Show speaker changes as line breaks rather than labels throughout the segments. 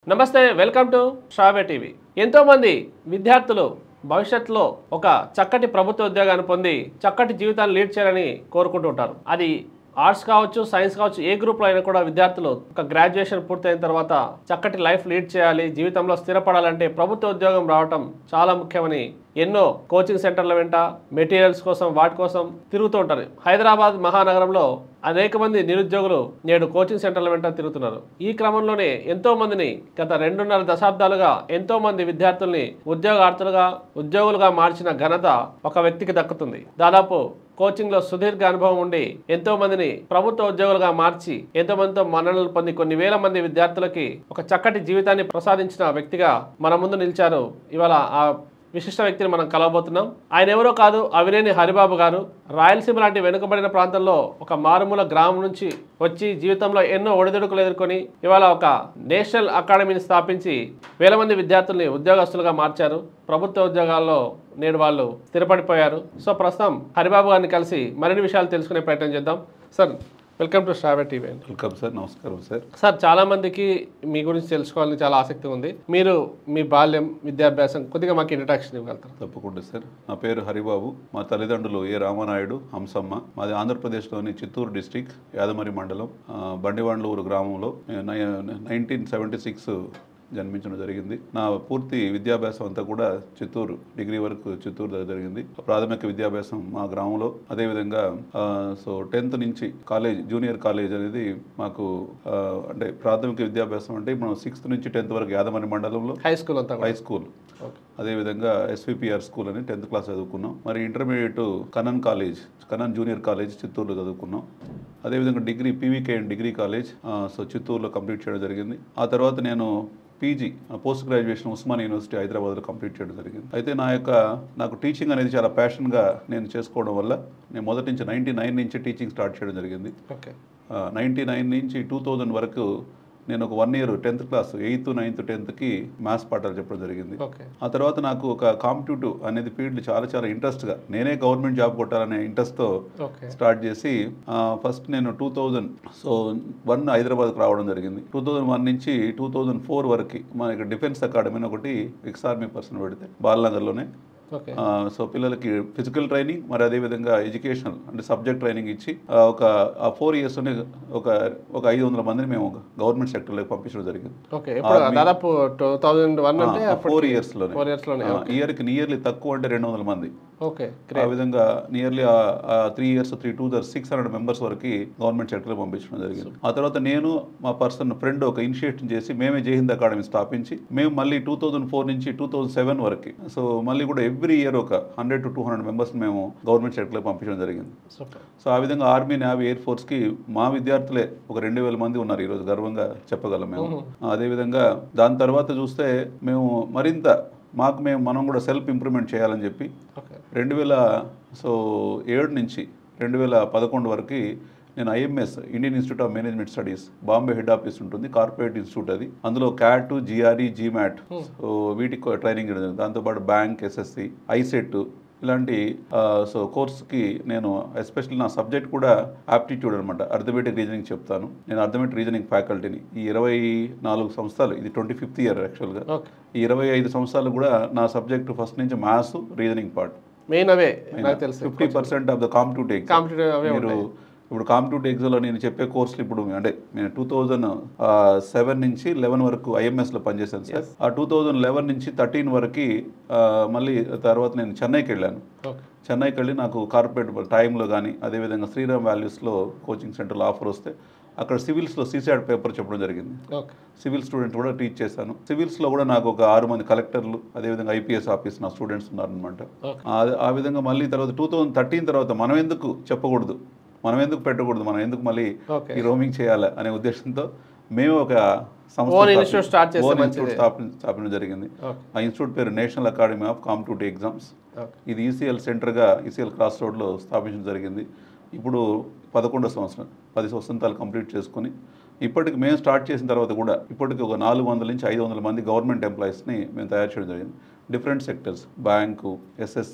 నమస్తే welcome to Sravya TV ఎంతో మంది విద్యార్థులు భవిష్యత్తులో ఒక చక్కటి ప్రభుత్వ ఉద్యోగాన్ని పొంది చక్కటి జీవితాన్ని లీడ్ చేయాలని కోరుకుంటూ ఉంటారు అది ఆర్ట్స్ కావచ్చు సైన్స్ కావచ్చు ఏ గ్రూప్లో అయినా కూడా విద్యార్థులు ఒక గ్రాడ్యుయేషన్ పూర్తయిన తర్వాత చక్కటి లైఫ్ లీడ్ చేయాలి జీవితంలో స్థిరపడాలంటే ప్రభుత్వ ఉద్యోగం రావటం చాలా ముఖ్యమని ఎన్నో కోచింగ్ సెంటర్ల వెంట మెటీరియల్స్ కోసం వాటి కోసం తిరుగుతూ ఉంటారు హైదరాబాద్ మహానగరంలో అనేక మంది నిరుద్యోగులు నేడు కోచింగ్ సెంటర్ల వెంట తిరుగుతున్నారు ఈ క్రమంలోనే ఎంతో మందిని గత రెండున్నర దశాబ్దాలుగా ఎంతో మంది విద్యార్థుల్ని ఉద్యోగార్థులుగా ఉద్యోగులుగా మార్చిన ఘనత ఒక వ్యక్తికి దక్కుతుంది దాదాపు కోచింగ్ లో సుదీర్ఘ అనుభవం ఉండి ఎంతో మందిని ప్రభుత్వ ఉద్యోగులుగా మార్చి ఎంతో మందితో మన్ననలు పొంది కొన్ని వేల మంది విద్యార్థులకి ఒక చక్కటి జీవితాన్ని ప్రసాదించిన వ్యక్తిగా మన ముందు నిలిచారు ఇవాళ ఆ విశిష్ట వ్యక్తిని మనం కలవబోతున్నాం ఆయన ఎవరో కాదు అవినేని హరిబాబు గారు రాయలసీమ లాంటి వెనుకబడిన ప్రాంతంలో ఒక మారుమూల గ్రామం నుంచి వచ్చి జీవితంలో ఎన్నో ఒడిదుడుకులు ఎదుర్కొని ఇవాళ ఒక నేషనల్ అకాడమీని స్థాపించి వేల మంది విద్యార్థుల్ని ఉద్యోగస్తులుగా మార్చారు ప్రభుత్వ ఉద్యోగాల్లో నేడు వాళ్ళు స్థిరపడిపోయారు సో ప్రస్తుతం హరిబాబు గారిని కలిసి మరిన్ని విషయాలు తెలుసుకునే ప్రయత్నం చేద్దాం సార్ వెల్కమ్ టు స్టావే టీవీ అండి
వెల్కమ్ సార్ నమస్కారం సార్
సార్ చాలా మందికి మీ గురించి తెలుసుకోవాలని చాలా ఆసక్తి ఉంది మీరు మీ బాల్యం విద్యాభ్యాసం కొద్దిగా మాకు ఇంట్రడక్షన్ ఇవ్వగలుగుతారు
తప్పకుండా సార్ నా పేరు హరిబాబు మా తల్లిదండ్రులు ఏ రామానాయుడు హంసమ్మ మాది ఆంధ్రప్రదేశ్లోని చిత్తూరు డిస్టిక్ యాదమరి మండలం ఆ, బండివాండ్లూరు గ్రామంలో నైన్టీన్ సెవెంటీ సిక్స్ జన్మించడం జరిగింది నా పూర్తి విద్యాభ్యాసం అంతా కూడా చిత్తూరు డిగ్రీ వరకు చిత్తూరు దగ్గర జరిగింది ప్రాథమిక విద్యాభ్యాసం మా గ్రామంలో అదేవిధంగా ఆ, సో టెన్త్ నుంచి కాలేజ్ జూనియర్ కాలేజ్ అనేది మాకు ఆ, అంటే ప్రాథమిక విద్యాభ్యాసం అంటే మనం సిక్స్త్ నుంచి టెన్త్ వరకు యాదమరి మండలంలో
హై స్కూల్ అంతా కూడా
హై స్కూల్
ఓకే
అదేవిధంగా ఎస్విపిఆర్ స్కూల్ అని టెన్త్ క్లాస్ చదువుకున్నాం మరి ఇంటర్మీడియట్ కనన్ కాలేజ్ కనన్ జూనియర్ కాలేజ్ చిత్తూరులో చదువుకున్నాం అదేవిధంగా degree PVK and degree college ఆ, సో చిత్తూరులో కంప్లీట్ చేయడం జరిగింది ఆ తర్వాత నేను PG post graduation Osman university హైదరాబాద్లో కంప్లీట్ చేయడం జరిగింది అయితే నా యొక్క నాకు టీచింగ్ అనేది చాలా ప్యాషన్గా నేను చేసుకోవడం వల్ల నేను మొదటి నుంచి నైంటీ నైన్ నుంచి టీచింగ్ స్టార్ట్ చేయడం జరిగింది
ఓకే
నైంటీ నైన్ నుంచి టూ థౌజండ్ వరకు నేను ఒక one year tenth class eighth ninth టెన్త్కి మ్యాథ్స్ పాఠాలు చెప్పడం జరిగింది
ఓకే
ఆ తర్వాత నాకు ఒక కాంపిటేటివ్ అనేది ఫీల్డ్ చాలా చాలా ఇంట్రెస్ట్గా నేనే గవర్నమెంట్ జాబ్ కొట్టాలనే ఇంట్రెస్ట్తో
ఓకే
స్టార్ట్ చేసి ఫస్ట్ నేను టూ థౌజండ్ సో వన్ హైదరాబాద్కి రావడం జరిగింది టూ థౌజండ్ వన్ నుంచి టూ థౌజండ్ ఫోర్ వరకు మన ఇక్కడ డిఫెన్స్ అకాడమీ అని ఒకటి ఎక్స్ ఆర్మీ పర్సన్ పెడితే బాలనగర్లోనే
ఓకే
ఆ, సో పిల్లలకి ఫిజికల్ ట్రైనింగ్ మరి అదేవిధంగా ఎడ్యుకేషనల్ అంటే సబ్జెక్ట్ ట్రైనింగ్ ఇచ్చి ఆ, ఒక ఆ ఫోర్ ఇయర్స్లోనే ఒక ఒక ఐదు వందల మందిని మేము గవర్నమెంట్ సెక్టర్లోకి పంపించడం జరిగింది
ఓకే ఇప్పుడు దాదాపు టూ థౌజండ్ వన్ అంటే
ఫోర్ ఇయర్స్లోనే
ఫోర్ ఇయర్స్లోనే
ఇయర్కి నియర్లీ తక్కువ అంటే రెండు వందల మంది
ఓకే
ఆ విధంగా nearly three years three two thousand six hundred members వరకు గవర్నమెంట్ సెక్టర్ పంపించడం జరిగింది ఆ తర్వాత నేను మా పర్సన్ ఫ్రెండ్ ఒక ఇనిషియేషన్ చేసి మేమే జైహింద్ అకాడమీ స్థాపించి మేము మళ్ళీ టూ థౌసండ్ ఫోర్ నుంచి టూ థౌసండ్ సెవెన్ వరకు సో మళ్ళీ కూడా ఎవ్రీ ఇయర్ ఒక hundred to two hundred members మేము గవర్నమెంట్ సెక్టర్లో పంపించడం జరిగింది
సూపర్
సో ఆ విధంగా ఆర్మీ నేవీ ఎయిర్ ఫోర్స్కి మా విద్యార్థులే ఒక రెండు వేల మంది ఉన్నారు ఈరోజు గర్వంగా చెప్పగలం మేము అదేవిధంగా దాని తర్వాత చూస్తే మేము మరింత మాకు మేము మనం కూడా సెల్ఫ్ ఇంప్రూవ్మెంట్ చేయాలని చెప్పి
ఓకే
రెండు వేల సో ఏడు నుంచి రెండు వేల పదకొండు వరకు నేను IMS Indian institute of management studies Bombay head office ఉంటుంది కార్పొరేట్ ఇన్స్టిట్యూట్ అది అందులో క్యాట్ జిఆర్ఈ జీమాట్ సో వీటికి ట్రైనింగ్ ఇవ్వడం జరిగింది. దాంతోపాటు బ్యాంక్ ఎస్ఎస్సి ఐసెట్ ఇలాంటి ఆ, సో కోర్స్కి నేను ఎస్పెషల్లీ నా సబ్జెక్ట్ కూడా ఆప్టిట్యూడ్ అనమాట అర్థమెటిక్ రీజనింగ్ చెప్తాను నేను అర్థమెటిక్ రీజనింగ్ ఫ్యాకల్టీని ఈ ఇరవై నాలుగు సంవత్సరాలు ఇది ట్వంటీ ఫిఫ్త్ ఇయర్ యాక్చువల్గా
ఓకే
ఈ ఇరవై ఐదు సంవత్సరాలు కూడా నా సబ్జెక్ట్ ఫస్ట్ నుంచి మ్యాథ్స్ రీజనింగ్ పార్ట్
మెయిన్ అవే నాకు తెలుసు
fifty percent of the competitive exam
competitive అవే
మీరు ఇప్పుడు కాంపిటేటివ్ ఎగ్జామ్లో నేను చెప్పే కోర్సులు ఇప్పుడు అంటే నేను టూ థౌజండ్ సెవెన్ నుంచి లెవెన్ వరకు ఐఎంఎస్లో పనిచేశాను సార్ ఆ టూ థౌజండ్ లెవెన్ నుంచి థర్టీన్ వరకు ఆ, మళ్ళీ తర్వాత నేను చెన్నైకి వెళ్ళాను
ఓకే
చెన్నైకి వెళ్ళి నాకు కార్పొరేట్ టైంలో కానీ అదేవిధంగా శ్రీరామ్ వాల్యూస్లో కోచింగ్ సెంటర్లో ఆఫర్ వస్తే అక్కడ సివిల్స్లో సీసాడ్ పేపర్ చెప్పడం జరిగింది
ఓకే
సివిల్ స్టూడెంట్స్ కూడా టీచ్ చేశాను సివిల్స్లో కూడా నాకు ఒక ఆరు మంది కలెక్టర్లు అదేవిధంగా ఐపీఎస్ ఆఫీస్ నా స్టూడెంట్స్ ఉన్నారనమాట
Okay.
ఆ- ఆ విధంగా మళ్ళీ తర్వాత టూ థౌజండ్ థర్టీన్ తర్వాత మనం ఎందుకు చెప్పకూడదు మనం ఎందుకు పెట్టకూడదు మనం ఎందుకు మళ్ళీ
Okay.
ఈ రోమింగ్ చేయాలి అనే ఉద్దేశంతో మేము ఒక సంస్థ
Own
స్థాపి-
institute start చేస్తే
own
మంచిదే.
institute స్థాపన స్థాపన జరిగింది
ఓకే
ఆ ఇన్స్టిట్యూట్ పేరు national academy of competitive exams
okay
ఇది ఈసీఎల్ సెంటర్గా ఈసీఎల్ క్రాస్ రోడ్లో స్థాపించడం జరిగింది ఇప్పుడు పదకొండో సంవత్సరం పది వసంతాలు కంప్లీట్ చేసుకొని ఇప్పటికి మేము స్టార్ట్ చేసిన తర్వాత కూడా ఇప్పటికి ఒక నాలుగు వందల నుంచి ఐదు వందల మంది గవర్నమెంట్ ఎంప్లాయీస్ని మేము తయారు చేయడం జరిగింది different sectors bank SSC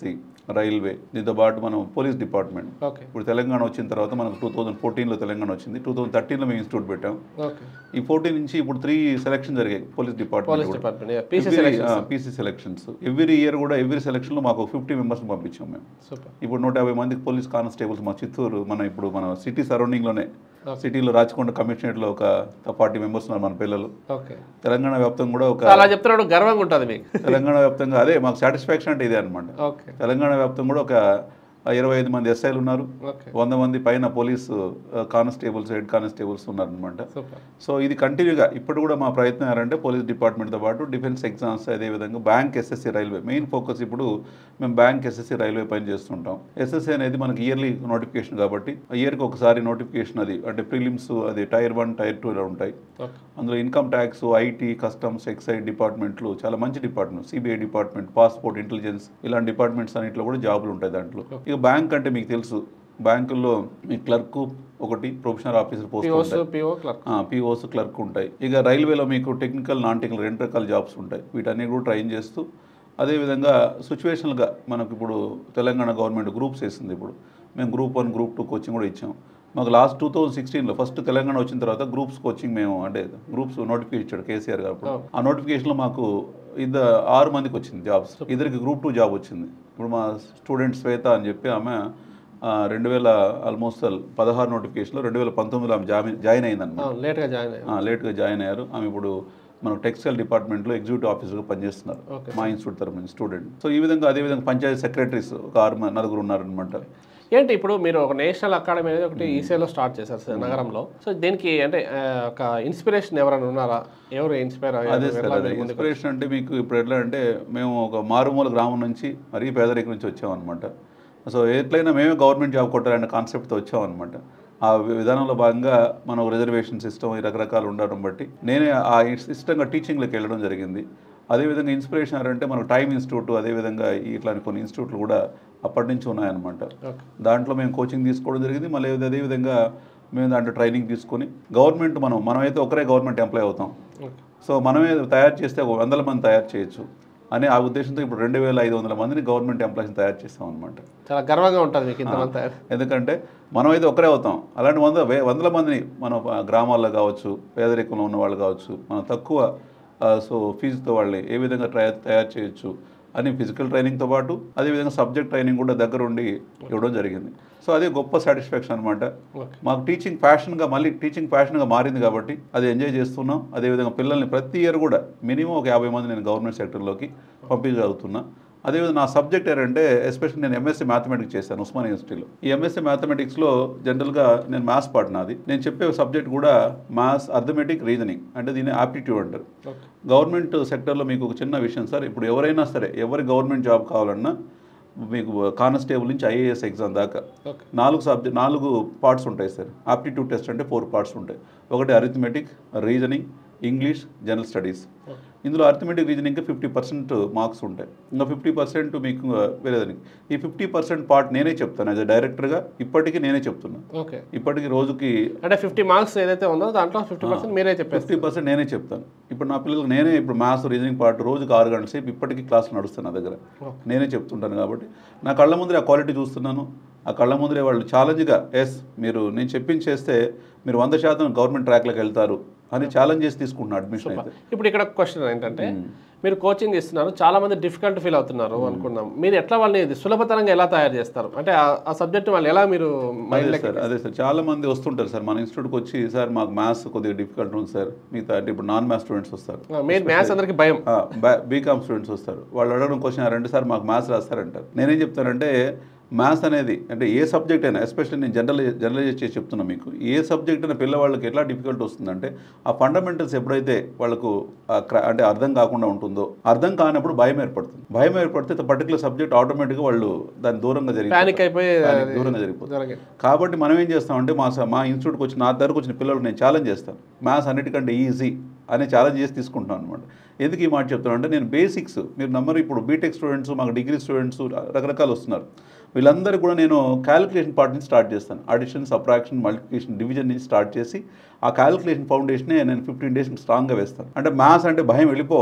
railway దీంతో పాటు మనం పోలీస్ డిపార్ట్మెంట్
ఓకే
ఇప్పుడు తెలంగాణ వచ్చిన తర్వాత మనకు టూ థౌజండ్ ఫోర్టీన్లో తెలంగాణ వచ్చింది టూ థౌజండ్ థర్టీన్లో మేము ఇన్స్టిట్యూట్ పెట్టాం
ఓకే
ఈ ఫోర్టీన్ నుంచి ఇప్పుడు త్రీ సెలక్షన్ జరిగాయి police department
police department PC
PC selections every year కూడా ఎవ్రీ సెలక్షన్లో మాకు ఫిఫ్టీ మెంబర్స్ పంపించాం మేము
సూపర్
ఇప్పుడు నూట యాభై మందికి పోలీస్ కానిస్టేబుల్స్ మా చిత్తూరు మన ఇప్పుడు మన సిటీ సరౌండింగ్లోనే సిటీలో రాచకొండ కమిషనరేట్లో ఒక ఫార్టీ మెంబర్స్ ఉన్నారు మన పిల్లలు
ఓకే
తెలంగాణ వ్యాప్తంగా కూడా ఒక
అలా చెప్తున్నాడు గర్వంగా ఉంటుంది మీకు
తెలంగాణ వ్యాప్తంగా అదే మాకు సాటిస్ఫాక్షన్ అంటే ఇదే అనమాట
ఓకే
తెలంగాణ వ్యాప్తంగా కూడా ఒక ఇరవై ఐదు మంది ఎస్ఐలు ఉన్నారు
ఓకే
వంద మంది పైన పోలీసు కానిస్టేబుల్స్ హెడ్ కానిస్టేబుల్స్ ఉన్నారనమాట
సూపర్
సో ఇది కంటిన్యూగా ఇప్పుడు కూడా మా ప్రయత్నం ఏంటంటే పోలీస్ డిపార్ట్మెంట్తో పాటు డిఫెన్స్ ఎగ్జామ్స్ అదేవిధంగా bank SSC railway main focus ఇప్పుడు మేము బ్యాంక్ ఎస్ఎస్సి రైల్వే పని చేస్తుంటాం ఎస్ఎస్సి అనేది మనకి ఇయర్లీ నోటిఫికేషన్ కాబట్టి ఇయర్కి ఒకసారి నోటిఫికేషన్ అది అంటే ప్రిలిమ్స్ అది టైర్ వన్ టైర్ టూ ఇలా ఉంటాయి
ఓకే
అందులో income tax IT customs excise డిపార్ట్మెంట్లు చాలా మంచి department CBI department passport intelligence ఇలాంటి డిపార్ట్మెంట్స్ అన్నింటిలో కూడా జాబులు ఉంటాయి దాంట్లో ఇక బ్యాంక్ అంటే మీకు తెలుసు బ్యాంకుల్లో మీ క్లర్క్ ఒకటి professional officer post
POs PO clerk
POs clerk ఉంటాయి ఇక రైల్వేలో మీకు టెక్నికల్ నాన్ టెక్నికల్ రెండు రకాల జాబ్స్ ఉంటాయి వీటన్ని కూడా ట్రైన్ చేస్తూ అదేవిధంగా సిచ్యువేషనల్గా మనకు ఇప్పుడు తెలంగాణ గవర్నమెంట్ గ్రూప్స్ వేసింది ఇప్పుడు మేము group one group two coaching కూడా ఇచ్చాం మాకు లాస్ట్ టూ థౌజండ్ సిక్స్టీన్లో ఫస్ట్ తెలంగాణ వచ్చిన తర్వాత గ్రూప్స్ కోచింగ్ మేము అంటే గ్రూప్స్ నోటిఫికేషన్ ఇచ్చాడు కేసీఆర్ గారు అప్పుడు. ఆ నోటిఫికేషన్లో మాకు ఇద్దరు ఆరు మందికి వచ్చింది జాబ్స్ ఇద్దరికి గ్రూప్ టూ జాబ్ వచ్చింది ఇప్పుడు మా స్టూడెంట్ శ్వేత అని చెప్పి ఆమె ఆ, రెండు వేల ఆల్మోస్ట్ పదహారు నోటిఫికేషన్లో రెండు వేల పంతొమ్మిదిలో ఆమె జాయిన్ జాయిన్ అయిందన్నమాట
లేట్గా జాయిన్ అయ్యాను
లేట్గా జాయిన్ అయ్యారు ఆమె ఇప్పుడు మనకు టెక్స్టైల్ డిపార్ట్మెంట్లో ఎగ్జిక్యూటివ్ ఆఫీసర్గా పనిచేస్తున్నారు
Okay.
మా ఇన్స్టిట్యూట్ తరఫు నుంచి స్టూడెంట్ సో ఈ విధంగా అదే విధంగా పంచాయతీ సెక్రటరీస్ ఒక ఆరు మ- నలుగురు ఉన్నారనమాట
ఏంటి ఇప్పుడు మీరు ఒక నేషనల్ అకాడమీ అనేది ఒకటి ఈసీఐలో స్టార్ట్ చేశారు సార్ నగరంలో సో దీనికి అంటే ఆ, ఒక ఇన్స్పిరేషన్ ఎవరైనా ఉన్నారా ఎవరు ఇన్స్పైర్
అదే సార్ అదే ఇన్స్పిరేషన్ అంటే మీకు ఇప్పుడు ఎట్లా అంటే మేము ఒక మారుమూల గ్రామం నుంచి మరీ పేదరికం నుంచి వచ్చామన్నమాట సో ఎట్లయినా మేమే గవర్నమెంట్ జాబ్ కొట్టాలనే కాన్సెప్ట్తో వచ్చామన్నమాట ఆ విధానంలో భాగంగా మనం రిజర్వేషన్ సిస్టమ్ ఈ రకరకాలు ఉండడం బట్టి నేనే ఆ సిస్టంగా టీచింగ్లోకి వెళ్ళడం జరిగింది అదేవిధంగా ఇన్స్పిరేషన్ అంటే మనకు టైమ్ ఇన్స్టిట్యూట్ అదేవిధంగా ఈ ఇట్లాంటి కొన్ని ఇన్స్టిట్యూట్లు కూడా అప్పటి నుంచి ఉన్నాయన్నమాట
ఓకే
దాంట్లో మేము కోచింగ్ తీసుకోవడం జరిగింది మళ్ళీ అదేవిధంగా మేము దాంట్లో ట్రైనింగ్ తీసుకొని గవర్నమెంట్ మనం మనమైతే ఒకరే గవర్నమెంట్ ఎంప్లాయ్ అవుతాం
ఓకే
సో మనమే తయారు చేస్తే ఒక వందల మంది తయారు చేయొచ్చు అనే ఆ ఉద్దేశంతో ఇప్పుడు రెండు వేల ఐదు వందల మందిని గవర్నమెంట్ ఎంప్లాయీస్ని తయారు చేస్తాం అనమాట
చాలా గర్వంగా ఉంటుంది మీకు ఇంతమంది తయారు
ఎందుకంటే మనం అయితే ఒకరే అవుతాం అలాంటి వంద వే- వందల మందిని మన ఆ, గ్రామాల్లో కావచ్చు పేదరికంలో ఉన్న వాళ్ళు కావచ్చు మనం తక్కువ ఆ, సో ఫీజుతో వాళ్ళని ఏ విధంగా ట్రై- తయారు చేయొచ్చు అని ఫిజికల్ ట్రైనింగ్తో పాటు అదేవిధంగా సబ్జెక్ట్ ట్రైనింగ్ కూడా దగ్గరుండి ఇవ్వడం జరిగింది సో అదే గొప్ప సాటిస్ఫాక్షన్ అనమాట
ఓకే
మాకు టీచింగ్ ప్యాషన్గా మళ్ళీ టీచింగ్ ప్యాషన్గా మారింది కాబట్టి అది ఎంజాయ్ చేస్తున్నాం అదేవిధంగా పిల్లల్ని ప్రతి ఇయర్ కూడా మినిమం ఒక యాభై మంది నేను గవర్నమెంట్ సెక్టర్లోకి పంపించగలుగుతున్నా అదేవిధంగా నా సబ్జెక్ట్ ఏంటంటే ఎస్పెషల్లీ నేను ఎంఎస్సీ మ్యాథమెటిక్స్ చేశాను ఉస్మాన్ యూనివర్సిటీలో ఈ ఎంఎస్సీ మ్యాథమెటిక్స్లో జనరల్గా నేను మ్యాథ్స్ పార్ట్ నాది నేను చెప్పే సబ్జెక్ట్ కూడా మ్యాథ్స్ అర్థమెటిక్ రీజనింగ్ అంటే దీన్ని ఆప్టిట్యూడ్ అంటారు
ఓకే
గవర్నమెంట్ సెక్టర్లో మీకు ఒక చిన్న విషయం సార్ ఇప్పుడు ఎవరైనా సరే ఎవరి గవర్నమెంట్ జాబ్ కావాలన్నా మీకు కానిస్టేబుల్ నుంచి ఐఏఎస్ ఎగ్జామ్ దాకా
ఓకే
నాలుగు సబ్జెక్ట్ నాలుగు పార్ట్స్ ఉంటాయి సార్ ఆప్టిట్యూడ్ టెస్ట్ అంటే ఫోర్ పార్ట్స్ ఉంటాయి ఒకటి arithmetic reasoning English general studies ఇందులో అరిథమెటిక్ రీజనింగ్కి ఫిఫ్టీ పర్సెంట్ మార్క్స్ ఉంటాయి ఇంకా ఫిఫ్టీ పర్సెంట్ మీకు వేరేదానికి ఈ ఫిఫ్టీ పర్సెంట్ పార్ట్ నేనే చెప్తాను యాజ్ అ డైరెక్టర్గా ఇప్పటికీ నేనే చెప్తున్నా
ఓకే
ఇప్పటికీ రోజుకి
అంటే ఫిఫ్టీ మార్క్స్ ఏదైతే ఉందో దాంట్లో ఫిఫ్టీ పర్సెంట్ మీరే చెప్పేస్తారు
ఫిఫ్టీ పర్సెంట్ నేనే చెప్తాను ఇప్పుడు నా పిల్లలకు నేనే ఇప్పుడు మ్యాథ్స్ రీజనింగ్ పార్ట్ రోజుకి ఆరు గంటల సేపు ఇప్పటికీ క్లాస్ నడుస్తాను నా దగ్గర నేనే చెప్తుంటాను కాబట్టి నా కళ్ళ ముందరే ఆ క్వాలిటీ చూస్తున్నాను ఆ కళ్ళ ముందరే వాళ్ళు ఛాలెంజ్గా ఎస్ మీరు నేను చెప్పింది చేస్తే మీరు వంద శాతం గవర్నమెంట్ ట్రాక్లోకి వెళ్తారు అని ఛాలెంజ్ చేసి తీసుకుంటున్నాను అడ్మిషన్ అయితే
ఇప్పుడు ఇక్కడ క్వశ్చన్ ఏంటంటే మీరు కోచింగ్ ఇస్తున్నారు చాలా మంది డిఫికల్ట్ ఫీల్ అవుతున్నారు అనుకున్నాం మీరు ఎట్లా వాళ్ళని ఇది సులభతరంగా ఎలా తయారు చేస్తారు అంటే ఆ- ఆ సబ్జెక్ట్ వాళ్ళు ఎలా మీరు మైండ్
అదే సార్ అదే సార్ చాలా మంది వస్తుంటారు సార్ మన ఇన్స్టిట్యూట్కి వచ్చి సార్ మాకు మ్యాథ్స్ కొద్దిగా డిఫికల్ట్ ఉంది సార్ మిగతా అంటే ఇప్పుడు నాన్ మ్యాథ్స్ స్టూడెంట్స్ వస్తారు
మెయిన్ మ్యాథ్స్ అందరికి భయం
బీకామ్ స్టూడెంట్స్ వస్తారు వాళ్ళు అడగడం క్వశ్చన్ రండి సార్ మాకు మ్యాథ్స్ రాస్తారంటారు నేనేం చెప్తానంటే మ్యాథ్స్ అనేది అంటే ఏ సబ్జెక్ట్ అయినా ఎస్పెషల్లీ నేను జనరల్ జనరలైజ్ చేసి చెప్తున్నా మీకు ఏ సబ్జెక్ట్ అయినా పిల్లవాళ్ళకి ఎట్లా డిఫికల్ట్ వస్తుందంటే ఆ ఫండమెంటల్స్ ఎప్పుడైతే వాళ్ళకు ఆ క్ర- అంటే అర్థం కాకుండా ఉంటుందో అర్థం కానప్పుడు భయం ఏర్పడుతుంది భయం ఏర్పడితే పర్టికులర్ సబ్జెక్ట్ ఆటోమేటిక్గా వాళ్ళు దాని దూరంగా జరిగి
ప్యానిక్ అయిపోయి
దూరంగా జరిగిపోతుంది
జరిగింది
కాబట్టి మనం ఏం చేస్తామంటే మా స- మా ఇన్స్టిట్యూట్కి వచ్చిన నా దగ్గరకు వచ్చిన పిల్లలకు నేను ఛాలెంజ్ చేస్తాను మ్యాథ్స్ అన్నిటికంటే ఈజీ అనే ఛాలెంజ్ చేసి తీసుకుంటాను అనమాట ఎందుకు ఈ మాట చెప్తాను అంటే నేను బేసిక్స్ మీరు నమ్మరు ఇప్పుడు బీటెక్ స్టూడెంట్స్ మాకు డిగ్రీ స్టూడెంట్స్ రకరకాలు వస్తున్నారు వీళ్ళందరూ కూడా నేను క్యాలిక్యులేషన్ పార్ట్ నుంచి స్టార్ట్ చేస్తాను అడిషన్ సబ్ట్రాక్షన్ మల్టిప్లికేషన్ డివిజన్ నుంచి స్టార్ట్ చేసి ఆ క్యాలిక్యులేషన్ ఫౌండేషనే నేను ఫిఫ్టీన్ డేస్ స్ట్రాంగ్గా వేస్తాను అంటే మ్యాథ్స్ అంటే భయం వెళ్ళిపోవాలి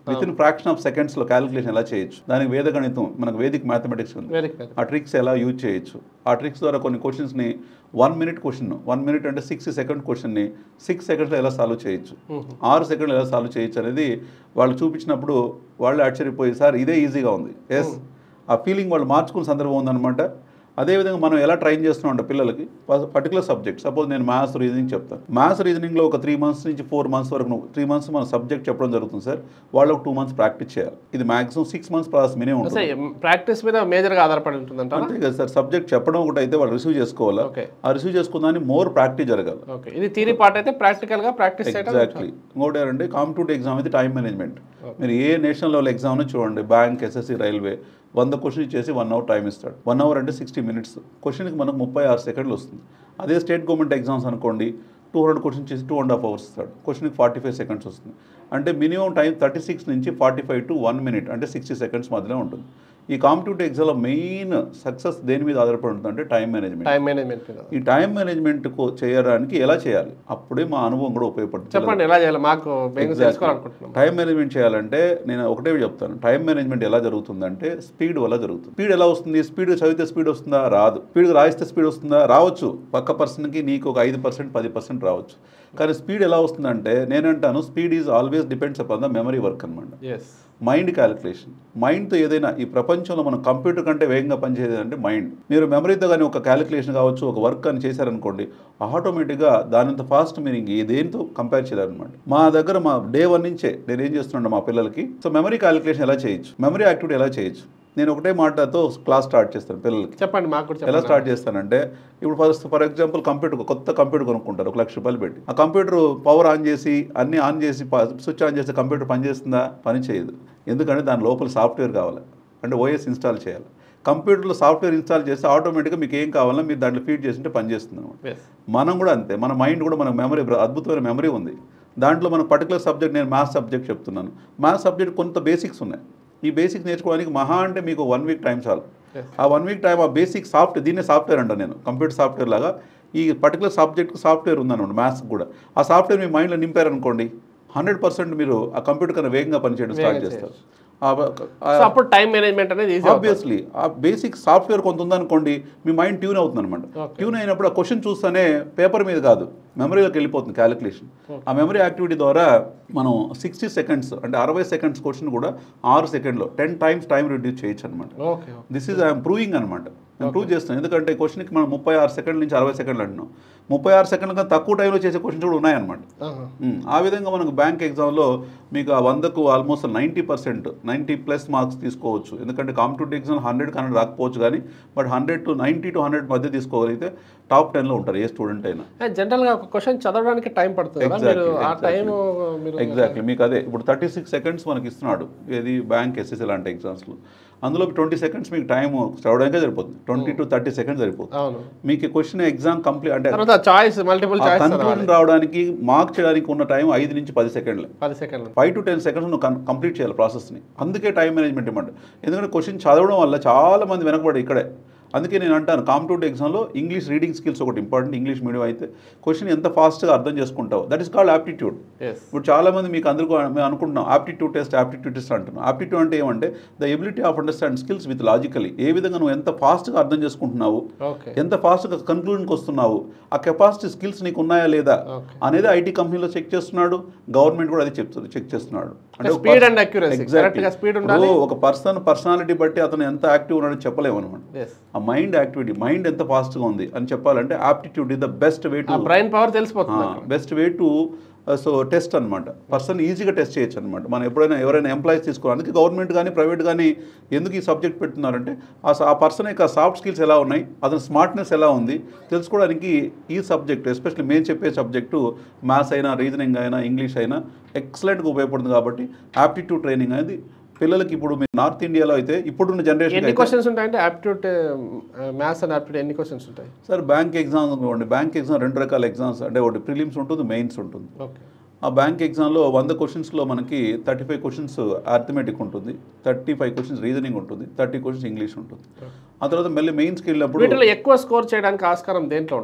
విత్ ఇన్ ఫ్రాక్షన్ ఆఫ్ సెకండ్స్లో క్యాలిక్యులేషన్ ఎలా చేయొచ్చు దానికి వేద గణితం మనకు వేదిక్ మ్యాథమెటిక్స్ ఉంది
వెరీ వెరీ
ఆ ట్రిక్స్ ఎలా యూజ్ చేయొచ్చు ఆ ట్రిక్స్ ద్వారా కొన్ని క్వశ్చన్స్ని one minute question one minute అంటే సిక్స్ సెకండ్ క్వశ్చన్ని సిక్స్ సెకండ్స్లో ఎలా సాల్వ్ చేయొచ్చు ఆరు సెకండ్లు ఎలా సాల్వ్ చేయొచ్చు అనేది వాళ్ళు చూపించినప్పుడు వాళ్ళు ఆశ్చర్యపోయి సార్ ఇదే ఈజీగా ఉంది ఎస్ ఆ ఫీలింగ్ వాళ్ళు మార్చుకున్న సందర్భం ఉందన్నమాట అదేవిధంగా మనం ఎలా ట్రైన్ చేస్తున్నాం అంటే పిల్లలకి పర్టికులర్ సబ్జెక్ట్ సపోజ్ నేను మ్యాథ్స్ రీజనింగ్ చెప్తాను మ్యాథ్స్ రీజనింగ్లో ఒక త్రీ మంత్స్ నుంచి ఫోర్ మంత్స్ వరకు త్రీ మంత్స్ మన సబ్జెక్ట్ చెప్పడం జరుగుతుంది సార్ వాళ్ళు ఒక టూ మంత్స్ ప్రాక్టీస్ చేయాలి ఇది maximum six months process minimum ఉంటుంది
అసలు ప్రాక్టీస్ మీద మేజర్గా ఆధారపడి ఉంటుందంటారా
అంతే కదా సార్ సబ్జెక్ట్ చెప్పడం ఒకటి అయితే వాళ్ళు రిసీవ్ చేసుకోవాలా
ఓకే
ఆ రిసీవ్ చేసుకున్నాని మోర్ ప్రాక్టీస్ జరగాలి
ఓకే ఇది థీరీ పార్ట్ అయితే ప్రాక్టికల్గా ప్రాక్టీస్ చేయడం
ఎగ్జాక్ట్లీ ఇంకోటి ఏంటంటే కాంపిటేటివ్ ఎగ్జామ్ అయితే టైం మేనేజ్మెంట్ మీరు ఏ నేషనల్ లెవెల్ ఎగ్జామ్ చూడండి బ్యాంక్ ఎస్ఎస్సి రైల్వే వంద క్వశ్చన్ ఇచ్చేసి వన్ అవర్ టైం ఇస్తాడు వన్ అవర్ అంటే సిక్స్టీ మినిట్స్ క్వశ్చన్కి మనకు ముప్పై ఆరు సెకండ్లు వస్తుంది అదే స్టేట్ గవర్నమెంట్ ఎగ్జామ్స్ అనుకోండి టూ హండ్రెడ్ క్వశ్చన్ చేసి టూ అండ్ హాఫ్ అవర్స్ ఇస్తాడు క్వశ్చన్కి ఫార్టీ ఫైవ్ సెకండ్స్ వస్తుంది అంటే మినిమం టైం థర్టీ సిక్స్ నుంచి forty five to one minute అంటే సిక్స్టీ సెకండ్స్ మధ్యలో ఉంటుంది ఈ కాంపిటేటివ్ ఎగ్జామ్లో మెయిన్ సక్సెస్ దేని మీద ఆధారపడి ఉంటుంది అంటే టైం మేనేజ్మెంట్
టైం మేనేజ్మెంట్ మీద
ఈ టైం మేనేజ్మెంట్ చేయడానికి ఎలా చేయాలి అప్పుడే మా అనుభవం కూడా ఉపయోగపడుతుంది
చెప్పండి ఎలా చేయాలి మాకు మేము తెలుసుకోవాలనుకుంటున్నాం
టైం మేనేజ్మెంట్ చేయాలంటే నేను ఒకటే చెప్తాను టైం మేనేజ్మెంట్ ఎలా జరుగుతుందంటే స్పీడ్ వల్ల జరుగుతుంది స్పీడ్ ఎలా వస్తుంది స్పీడ్ చదివితే స్పీడ్ వస్తుందా రాదు స్పీడ్ రాయిస్తే స్పీడ్ వస్తుందా రావచ్చు పక్క పర్సన్కి నీకు ఒక ఐదు పర్సెంట్ పది పర్సెంట్ రావచ్చు కానీ స్పీడ్ ఎలా వస్తుందంటే నేనంటాను speed is always depends upon the memory work అనమాట
ఎస్
మైండ్ క్యాలిక్యులేషన్ మైండ్తో ఏదైనా ఈ ప్రపంచంలో మనం కంప్యూటర్ కంటే వేగంగా పనిచేసేది అంటే మైండ్ మీరు మెమరీతో కానీ ఒక క్యాలిక్యులేషన్ కావచ్చు ఒక వర్క్ అని చేశారనుకోండి ఆటోమేటిక్గా దానంత ఫాస్ట్ మీరు ఇంక దేంతో కంపేర్ చేయాలన్నమాట మా దగ్గర మా డే వన్ నుంచే నేను ఏం చేస్తున్నాను మా పిల్లలకి సో మెమరీ క్యాలిక్యులేషన్ ఎలా చేయొచ్చు మెమరీ యాక్టివిటీ ఎలా చేయొచ్చు నేను ఒకటే మాటతో క్లాస్ స్టార్ట్ చేస్తాను పిల్లలకి
చెప్పండి మాకు కూడా
ఎలా
చెప్పండి
స్టార్ట్ చేస్తానంటే ఇప్పుడు ఫస్ట్ ఫర్ ఎగ్జాంపుల్ కంప్యూటర్ కొత్త కంప్యూటర్ కొనుక్కుంటారు ఒక లక్ష రూపాయలు పెట్టి ఆ కంప్యూటర్ పవర్ ఆన్ చేసి అన్ని ఆన్ చేసి స్విచ్ ఆన్ చేస్తే కంప్యూటర్ పనిచేస్తుందా పని చేయదు ఎందుకంటే దాని లోపల సాఫ్ట్వేర్ కావాలి అంటే ఓఎస్ ఇన్స్టాల్ చేయాలి కంప్యూటర్లో సాఫ్ట్వేర్ ఇన్స్టాల్ చేస్తే ఆటోమేటిక్గా మీకు ఏం కావాలన్నా మీరు దాంట్లో ఫీడ్ చేస్తుంటే పనిచేస్తుంది అనమాట
ఎస్
మనం కూడా అంతే మన మైండ్ కూడా మన మెమరీ అద్భుతమైన మెమరీ ఉంది దాంట్లో మన పర్టికులర్ సబ్జెక్ట్ నేను మ్యాథ్స్ సబ్జెక్ట్ చెప్తున్నాను మ్యాథ్స్ సబ్జెక్ట్ కొంత బేసిక్స్ ఉన్నాయి ఈ బేసిక్స్ నేర్చుకోవడానికి మహా అంటే మీకు వన్ వీక్ టైం చాలు
Yes.
ఆ వన్ వీక్ టైం ఆ బేసిక్ సాఫ్ట్ దీన్నే సాఫ్ట్వేర్ అంట నేను కంప్యూటర్ సాఫ్ట్వేర్ లాగా ఈ పర్టికులర్ సబ్జెక్ట్కి సాఫ్ట్వేర్ ఉందన్నమాట మ్యాథ్స్ కూడా ఆ సాఫ్ట్వేర్ మీ మైండ్లో నింపారనుకోండి హండ్రెడ్ పర్సెంట్ మీరు ఆ కంప్యూటర్ కన్నా వేగంగా పనిచేయడం స్టార్ట్
వేగంగా
చేస్తారు ఆ- ఆ-
సో అప్పుడు టైం మేనేజ్మెంట్ అనేది ఈజీ
ఆబ్వియస్లీ ఆ బేసిక్ సాఫ్ట్వేర్ కొంత ఉందనుకోండి మీ మైండ్ ట్యూన్ అవుతుంది అనమాట
Okay.
ట్యూన్ అయినప్పుడు ఆ క్వశ్చన్ చూస్తేనే పేపర్ మీద కాదు మెమరీలోకి వెళ్ళిపోతుంది క్యాలిక్యులేషన్ ఆ మెమరీ యాక్టివిటీ ద్వారా మనం సిక్స్టీ సెకండ్స్ అంటే అరవై సెకండ్స్ క్వశ్చన్ కూడా ఆరు సెకండ్లో టెన్ టైమ్స్ టైం రిడ్యూస్ చేయొచ్చు అనమాట
okay
this is I'm proving అనమాట నేను ప్రూవ్ చేస్తాను ఎందుకంటే క్వశ్చన్కి మనం ముప్పై ఆరు సెకండ్ల నుంచి అరవై సెకండ్లు అంటున్నాం ముప్పై ఆరు సెకండ్ల కన్నా తక్కువ టైంలో చేసే క్వశ్చన్స్ కూడా ఉన్నాయన్నమాట ఉమ్, ఆ విధంగా మనకు బ్యాంక్ ఎగ్జామ్లో మీకు ఆ వందకు almost ninety percent ninety plus marks తీసుకోవచ్చు ఎందుకంటే కాంపిటేటివ్ ఎగ్జామ్ హండ్రెడ్ హండ్రెడ్ రాకపోవచ్చు కానీ but hundred to ninety to hundred మధ్య తీసుకోగలిగితే టాప్ టెన్లో ఉంటారు ఏ స్టూడెంట్ అయినా
జనరల్గా ఒక క్వశ్చన్ చదవడానికి టైం పడుతుంది కదా
Exactly,
మీరు ఆ
exactly.
టైం మీరు
ఎగ్జాక్ట్లీ మీకు అదే ఇప్పుడు థర్టీ సిక్స్ సెకండ్స్ మనకి ఇస్తున్నాడు ఏది బ్యాంక్ ఎస్ఎస్ఎల్ లాంటి ఎగ్జామ్స్లో అందులో ట్వంటీ సెకండ్స్ మీకు టైం చదవడానికే సరిపోతుంది ట్వంటీ టు థర్టీ సెకండ్స్ సరిపోతుంది
అవును
మీకు క్వశ్చన్ ఎగ్జామ్ కంప్లీట్ అంటే
తర్వాత చాయిస్ మల్టిపుల్ చాయిస్
కన్క్లూజన్ రావడానికి మార్క్ చేయడానికి ఉన్న టైం ఐదు నుంచి పది సెకండ్లే
పది సెకండ్లు
ఫైవ్ టు టెన్ సెకండ్స్ నువ్వు కం- కంప్లీట్ చేయాలి ప్రాసెస్ని అందుకే టైం మేనేజ్మెంట్ ఇవ్వండి ఎందుకంటే క్వశ్చన్ చదవడం వల్ల చాలా మంది వెనకబడి ఇక్కడే అందుకే నేను అంటాను కాంపిటేటివ్ ఎగ్జామ్లో ఇంగ్లీష్ రీడింగ్ స్కిల్స్ ఒకటి ఇంపార్టెంట్ ఇంగ్లీష్ మీడియం అయితే క్వశ్చన్ ఎంత ఫాస్ట్గా అర్థం చేసుకుంటావు that is called aptitude
yes
ఇప్పుడు చాలా మంది మీకు అందరికీ మేము అనుకుంటున్నాం ఆప్టిట్యూడ్ టెస్ట్ ఆప్టిట్యూడ్ టెస్ట్ అంటున్నాం ఆప్టిట్యూడ్ అంటే ఏమంటే the ability of understand skills with logically ఏ విధంగా నువ్వు ఎంత ఫాస్ట్గా అర్థం చేసుకుంటున్నావు
ఓకే
ఎంత ఫాస్ట్గా కన్క్లూజన్కి వస్తున్నావు ఆ కెపాసిటీ స్కిల్స్ నీకు ఉన్నాయా లేదా
Okay.
అనేది ఐటీ కంపెనీలో చెక్ చేస్తున్నాడు గవర్నమెంట్ కూడా అది చెప్తుంది చెక్ చేస్తున్నాడు ఒక
speed
pers-
and accuracy
Exactly.
Correct గా స్పీడ్ ఉండాలి
ఇప్పుడు ఒక పర్సన్ పర్సనాలిటీ బట్టి అతను ఎంత యాక్టివ్ ఉన్నాడో చెప్పలేము అనమాట
ఎస్
ఆ మైండ్ యాక్టివిటీ మైండ్ ఎంత ఫాస్ట్గా ఉంది అని చెప్పాలంటే aptitude is the best way
ఆ
టు
బ్రెయిన్ పవర్ తెలిసిపోతుంది
best way to so test అనమాట పర్సన్ ఈజీగా టెస్ట్ చేయొచ్చు అనమాట మనం ఎప్పుడైనా ఎవరైనా ఎంప్లాయీస్ తీసుకోవాలి అందుకే గవర్నమెంట్ కానీ ప్రైవేట్ కానీ ఎందుకు ఈ సబ్జెక్ట్ పెడుతున్నారంటే ఆ స- ఆ పర్సన్ యొక్క సాఫ్ట్ స్కిల్స్ ఎలా ఉన్నాయి అతని స్మార్ట్నెస్ ఎలా ఉంది తెలుసుకోవడానికి ఈ సబ్జెక్ట్ ఎస్పెషల్లీ మేము చెప్పే సబ్జెక్టు మ్యాథ్స్ అయినా రీజనింగ్ అయినా ఇంగ్లీష్ అయినా ఎక్సలెంట్గా ఉపయోగపడుతుంది కాబట్టి ఆప్టిట్యూడ్ ట్రైనింగ్ అనేది పిల్లలకి ఇప్పుడు మీరు నార్త్ ఇండియాలో అయితే ఇప్పుడున్న జనరేషన్
ఎన్ని క్వశ్చన్స్ ఉంటాయంటే ఆప్టిట్యూడ్ మ్యాథ్స్ అండ్ ఆప్టిట్యూడ్ ఎన్ని క్వశ్చన్స్ ఉంటాయి
సార్ బ్యాంక్ ఎగ్జామ్స్ అనుకోండి బ్యాంక్ ఎగ్జామ్ రెండు రకాల ఎగ్జామ్స్ అంటే ఒకటి ప్రిలిమ్స్ ఉంటుంది మెయిన్స్ ఉంటుంది
ఓకే
ఆ బ్యాంక్ ఎగ్జామ్లో వంద క్వశ్చన్స్లో మనకి థర్టీ ఫైవ్ క్వశ్చన్స్ అర్థమెటిక్ ఉంటుంది థర్టీ ఫైవ్ క్వశ్చన్స్ రీజనింగ్ ఉంటుంది థర్టీ క్వశ్చన్స్ ఇంగ్లీష్ ఉంటుంది ఆ తర్వాత మళ్ళీ మెయిన్స్కి వెళ్ళినప్పుడు
వీటిలో ఎక్కువ స్కోర్ చేయడానికి ఆస్కారం దేంట్లో ఉంటుందంట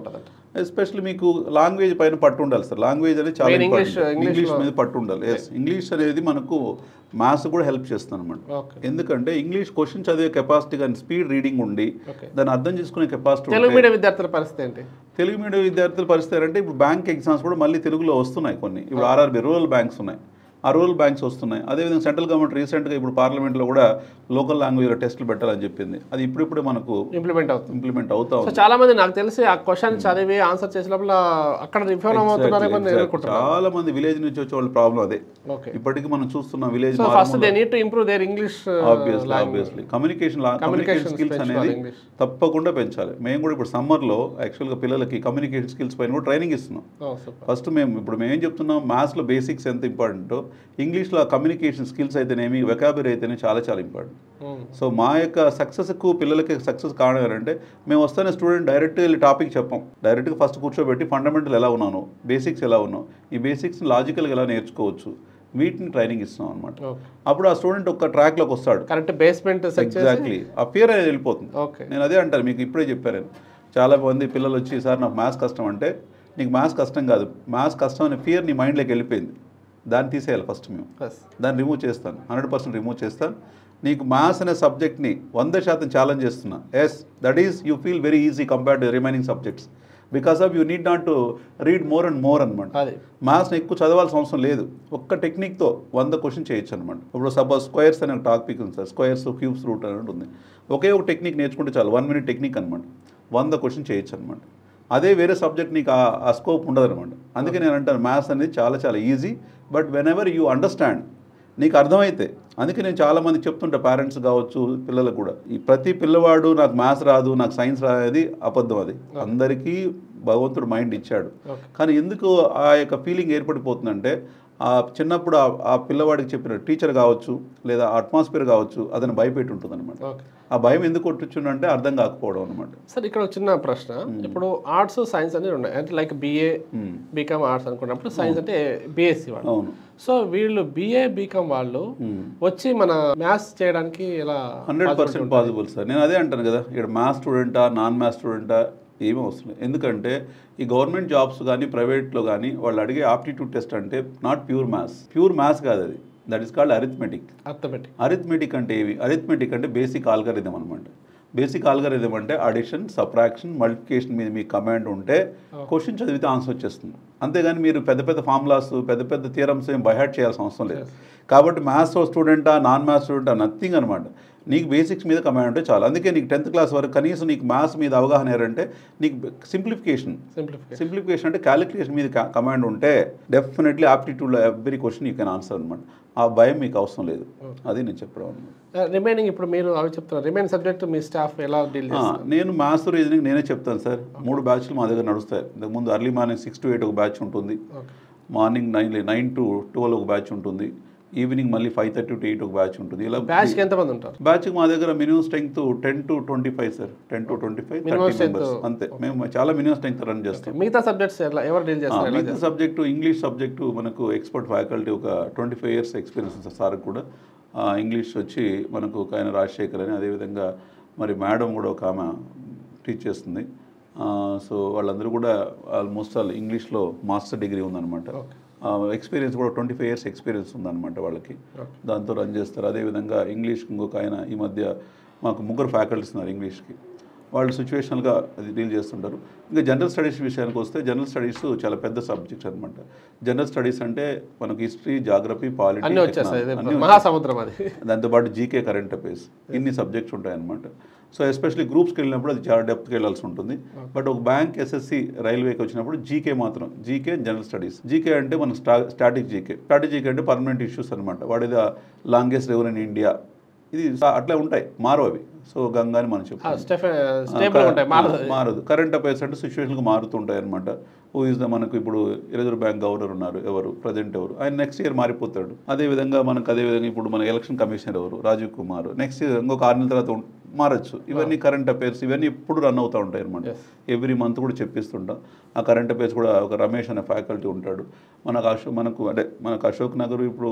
ఎస్పెషల్లీ మీకు లాంగ్వేజ్ పైన పట్టు ఉండాలి సార్ లాంగ్వేజ్ అనేది చాలా
Main English-
important
English
English
లో-
మీద పట్టు ఉండాలి ఎస్ ఇంగ్లీష్ అనేది మనకు మ్యాథ్స్ కూడా హెల్ప్ చేస్తుంది అనమాట
ఓకే
ఎందుకంటే ఇంగ్లీష్ క్వశ్చన్ చదివే కెపాసిటీ కానీ స్పీడ్ రీడింగ్ ఉండి
ఓకే
దాన్ని అర్థం చేసుకునే కెపాసిటీ
తెలుగు మీడియం విద్యార్థుల పరిస్థితి ఏంటి
తెలుగు మీడియం విద్యార్థుల పరిస్థితి అంటే ఇప్పుడు బ్యాంక్ ఎగ్జామ్స్ కూడా మళ్ళీ తెలుగులో వస్తున్నాయి కొన్ని ఇప్పుడు ఆర్ఆర్బి రూరల్ బ్యాంక్స్ ఉన్నాయి ఆ రూరల్ బ్యాంక్స్ వస్తున్నాయి అదేవిధంగా సెంట్రల్ గవర్నమెంట్ రీసెంట్గా ఇప్పుడు పార్లమెంట్లో కూడా లోకల్ లాంగ్వేజ్లో టెస్టులు పెట్టాలని చెప్పింది అది ఇప్పుడిప్పుడే మనకు
ఇంప్లిమెంట్ అవుతుంది
ఇంప్లిమెంట్ అవుతా
సో
ఉంది
చాలా మంది నాకు తెలిసి ఆ క్వశ్చన్ చదివి ఆన్సర్ చేసే లోపల అక్కడ విఫలం అవుతున్నారేమో అని నేను
Exactly.
అనుకుంటున్నాను
చాలా మంది విలేజ్ నుంచి వచ్చే వాళ్ళ ప్రాబ్లం అదే
ఓకే
ఇప్పటికీ మనం చూస్తున్నాం village
so first they need to improve their English
obviously obviously communication communication skills అనేది
ఇంగ్లీష్
తప్పకుండా పెంచాలి మేము కూడా ఇప్పుడు సమ్మర్లో యాక్చువల్గా పిల్లలకి కమ్యూనికేషన్ స్కిల్స్ పైన కూడా ట్రైనింగ్ ఇస్తున్నాం
సూపర్
ఫస్ట్ మేము ఇప్పుడు మేము ఏం చెప్తున్నాం మ్యాథ్స్లో బేసిక్స్ ఎంత ఇంపార్టెంటో ఇంగ్లీష్లో ఆ కమ్యూనికేషన్ స్కిల్స్ అయితేనేమి వెకాబరీ అయితేనే చాలా చాలా ఇంపార్టెంట్ సో మా యొక్క సక్సెస్కు పిల్లలకి సక్సెస్ కారణం ఏంటంటే మేము వస్తానే స్టూడెంట్ డైరెక్ట్ వెళ్ళి టాపిక్ చెప్పాం డైరెక్ట్గా ఫస్ట్ కూర్చోబెట్టి ఫండమెంటల్ ఎలా ఉన్నాను బేసిక్స్ ఎలా ఉన్నావు ఈ బేసిక్స్ని లాజికల్గా ఎలా నేర్చుకోవచ్చు వీటిని ట్రైనింగ్ ఇస్తున్నాం అనమాట
ఓకే
అప్పుడు ఆ స్టూడెంట్ ఒక ట్రాక్లోకి వస్తాడు
కరెక్ట్ బేస్మెంట్ సెట్ చేసి
ఎగ్జాక్ట్లీ ఆ ఫియర్ అనేది వెళ్ళిపోతుంది
ఓకే
నేను అదే అంటాను మీకు ఇప్పుడే చెప్పాను నేను చాలా మంది పిల్లలు వచ్చి సార్ నాకు మ్యాథ్స్ కష్టం అంటే నీకు మ్యాథ్స్ కష్టం కాదు మ్యాథ్స్ కష్టం అనే ఫియర్ నీ మైండ్లోకి వెళ్ళిపోయింది దాన్ని తీసేయాలి ఫస్ట్ మేము
ఎస్
దాన్ని రిమూవ్ చేస్తాను హండ్రెడ్ పర్సెంట్ రిమూవ్ చేస్తాను నీకు మ్యాథ్స్ అనే సబ్జెక్ట్ని వంద శాతం ఛాలెంజ్ చేస్తున్నా yes that is you feel very easy compare to remaining subjects because of you need not to read more and more అనమాట
అది
మ్యాథ్స్ని ఎక్కువ చదవాల్సిన అవసరం లేదు ఒక్క టెక్నిక్తో వంద క్వశ్చన్ చేయొచ్చు అనమాట ఇప్పుడు సపోజ్ స్క్వేర్స్ అనే టాపిక్ ఉంది సార్ స్క్వేర్స్ క్యూబ్స్ రూట్ అనేది ఉంది ఒకే ఒక టెక్నిక్ నేర్చుకుంటే చాలు వన్ మినిట్ టెక్నిక్ అనమాట వంద క్వశ్చన్ చేయొచ్చు అనమాట అదే వేరే సబ్జెక్ట్ నీకు ఆ- ఆ స్కోప్ ఉండదు అనమాట అందుకే నేను అంటాను మ్యాథ్స్ అనేది చాలా చాలా easy but whenever you understand నీకు అర్థమైతే అందుకే నేను చాలా మంది చెప్తుంటా పేరెంట్స్ కావచ్చు పిల్లలకు కూడా ఈ ప్రతి పిల్లవాడు నాకు మ్యాథ్స్ రాదు నాకు సైన్స్ రాదు అబద్ధం అది అందరికీ భగవంతుడు మైండ్ ఇచ్చాడు
ఓకే
కానీ ఎందుకు ఆ యొక్క ఫీలింగ్ ఏర్పడిపోతుందంటే ఆ చిన్నప్పుడు ఆ- ఆ పిల్లవాడికి చెప్పిన టీచర్ కావచ్చు లేదా అట్మాస్ఫియర్ కావచ్చు అతను భయపెట్టి ఉంటుంది అనమాట
ఓకే
ఆ భయం ఎందుకు కొట్టుచుండంటే అర్థం కాకపోవడం అనమాట
సార్ ఇక్కడ ఒక చిన్న ప్రశ్న ఇప్పుడు ఆర్ట్స్ సైన్స్ అనేది ఉన్నాయి అంటే లైక్ బిఏ బీకామ్ ఆర్ట్స్ అనుకున్నప్పుడు సైన్స్ అంటే బీఎస్సీ వాళ్ళు
అవును
సో వీళ్ళు బిఏ బీకామ్ వాళ్ళు వచ్చి మన మ్యాథ్స్ చేయడానికి ఎలా
హండ్రెడ్ పర్సెంట్ పాసిబుల్ సార్ నేను అదే అంటాను కదా ఇక్కడ మ్యాథ్స్ స్టూడెంటా నాన్ మ్యాథ్స్ స్టూడెంటా ఏమీ అవసరం లేదు ఎందుకంటే ఈ గవర్నమెంట్ జాబ్స్ కానీ ప్రైవేట్లో కానీ వాళ్ళు అడిగే ఆప్టిట్యూడ్ టెస్ట్ అంటే not pure maths pure maths కాదు అది that is called arithmetic
arithmetic
arithmetic అంటే ఏవి అరిథమెటిక్ అంటే బేసిక్ ఆల్గరిథం అనమాట బేసిక్ ఆల్గరిథం అంటే అడిషన్ సబ్ట్రాక్షన్ మల్టిప్లికేషన్ మీద మీ కమాండ్ ఉంటే క్వశ్చన్ చదివితే ఆన్సర్ వచ్చేస్తుంది అంతేగాని మీరు పెద్ద పెద్ద ఫార్ములాస్ పెద్ద పెద్ద థియరమ్స్ ఏం బైహార్ట్ చేయాల్సిన అవసరం లేదు కాబట్టి మ్యాథ్స్ స్టూడెంటా నాన్ మ్యాథ్స్ స్టూడెంటా నథింగ్ అనమాట నీకు బేసిక్స్ మీద కమాండ్ ఉంటే చాలు అందుకే నీకు టెన్త్ క్లాస్ వరకు కనీసం నీకు మ్యాథ్స్ మీద అవగాహన ఏంటంటే నీకు సింప్లిఫికేషన్
సింప్లిఫికేషన్
సింప్లిఫికేషన్ అంటే క్యాలిక్యులేషన్ మీద కమాండ్ ఉంటే డెఫినెట్లీ ఆప్టిట్యూడ్లో every question you can answer అనమాట ఆ భయం మీకు అవసరం లేదు అది నేను చెప్పడం అనమాట
రిమైనింగ్ ఇప్పుడు మీరు అవి చెప్తున్నారు రిమైనింగ్ సబ్జెక్ట్ మీ స్టాఫ్ ఎలా డీల్
ఆ,
చేస్తారు
నేను మ్యాథ్స్ రీజనింగ్ నేనే చెప్తాను సార్ మూడు బ్యాచ్లు మా దగ్గర నడుస్తాయి ఇంతకుముందు early morning six to eight ఒక బ్యాచ్ ఉంటుంది
okay
morning nine nine to twelve ఒక బ్యాచ్ ఉంటుంది ఈవినింగ్ మళ్ళీ ఫైవ్ థర్టీ టు ఎయిట్ ఒక బ్యాచ్ ఉంటుంది ఇలా
బ్యాచ్కి ఎంతమంది ఉంటారు
బ్యాచ్కి మా దగ్గర minimum strength ten to twenty five sir ten to twenty five thirty
strength-
members అంతే మేము చాలా మినిమం స్ట్రెంగ్త్ రన్ చేస్తాం
మిగతా సబ్జెక్ట్స్ ఎలా ఎవరు డీల్ చేస్తారు ఎలా
మిగతా సబ్జెక్టు ఇంగ్లీష్ సబ్జెక్టు మనకు ఎక్స్పర్ట్ ఫ్యాకల్టీ ఒక ట్వంటీ ఫైవ్ ఇయర్స్ ఎక్స్పీరియన్స్ ఉంది సార్ కూడా ఆ, ఇంగ్లీష్ వచ్చి మనకు ఒక ఆయన రాజశేఖర్ అని అదేవిధంగా మరి మేడం కూడా ఒక ఆమె టీచ్ చేస్తుంది ఆ, సో వాళ్ళందరూ కూడా ఆల్మోస్ట్ ఆల్ ఇంగ్లీష్లో మాస్టర్ డిగ్రీ ఉందన్నమాట ఎక్స్పీరియన్స్ కూడా ట్వంటీ ఫైవ్ ఇయర్స్ ఎక్స్పీరియన్స్ ఉందన్నమాట వాళ్ళకి దాంతో రన్ చేస్తారు అదేవిధంగా ఇంగ్లీష్ ఇంకొక ఆయన ఈ మధ్య మాకు ముగ్గురు ఫ్యాకల్టీస్ ఉన్నారు ఇంగ్లీష్కి వాళ్ళు సిచ్యువేషనల్గా అది డీల్ చేస్తుంటారు ఇంకా జనరల్ స్టడీస్ విషయానికి వస్తే జనరల్ స్టడీస్ చాలా పెద్ద సబ్జెక్ట్ అనమాట జనరల్ స్టడీస్ అంటే మనకు హిస్టరీ జాగ్రఫీ పాలిటీ
అన్నీ వచ్చేస్తాయి ఇది మహాసముద్రం అది
దాంతోపాటు జీకే కరెంట్ అఫైర్స్ ఇన్ని సబ్జెక్ట్స్ ఉంటాయన్నమాట సో ఎస్పెషల్లీ గ్రూప్స్కి వెళ్ళినప్పుడు అది చాలా డెప్త్కి వెళ్ళాల్సి ఉంటుంది బట్ ఒక బ్యాంక్ ఎస్ఎస్సి రైల్వేకి వచ్చినప్పుడు జీకే మాత్రం జీకే జనరల్ స్టడీస్ జీకే అంటే మన స్టా స్టాటిక్ జీకే స్టాటిక్ జీకే అంటే పర్మనెంట్ ఇష్యూస్ అనమాట what is the longest river in India ఇది సా- అట్లా ఉంటాయి మారవు అవి సో గంగా అని మనం చెప్తాం
స్టేబుల్ ఉంటాయి మారదు
మారదు కరెంట్ అఫైర్స్ అంటే సిచ్యువేషన్గా మారుతుంటాయి అనమాట హూ ఇస్ ద మనకు ఇప్పుడు రిజర్వ్ బ్యాంక్ గవర్నర్ ఉన్నారు ఎవరు ప్రజెంట్ ఎవరు ఆయన నెక్స్ట్ ఇయర్ మారిపోతాడు అదే విధంగా మనకు అదే విధంగా ఇప్పుడు మన ఎలక్షన్ కమిషనర్ ఎవరు రాజీవ్ కుమార్ నెక్స్ట్ ఇయర్ ఇంకొక ఆరు నెలల తర్వాత ఉం- మారచ్చు ఇవన్నీ కరెంట్ అఫైర్స్ ఇవన్నీ ఎప్పుడు రన్ అవుతూ ఉంటాయి అనమాట
Yes.
ఎవ్రీ మంత్ కూడా చెప్పిస్తుంటాం ఆ కరెంట్ అఫైర్స్ కూడా ఒక రమేష్ అనే ఫ్యాకల్టీ ఉంటాడు మనకు అశో మనకు అంటే మనకు అశోక్ నగర్ ఇప్పుడు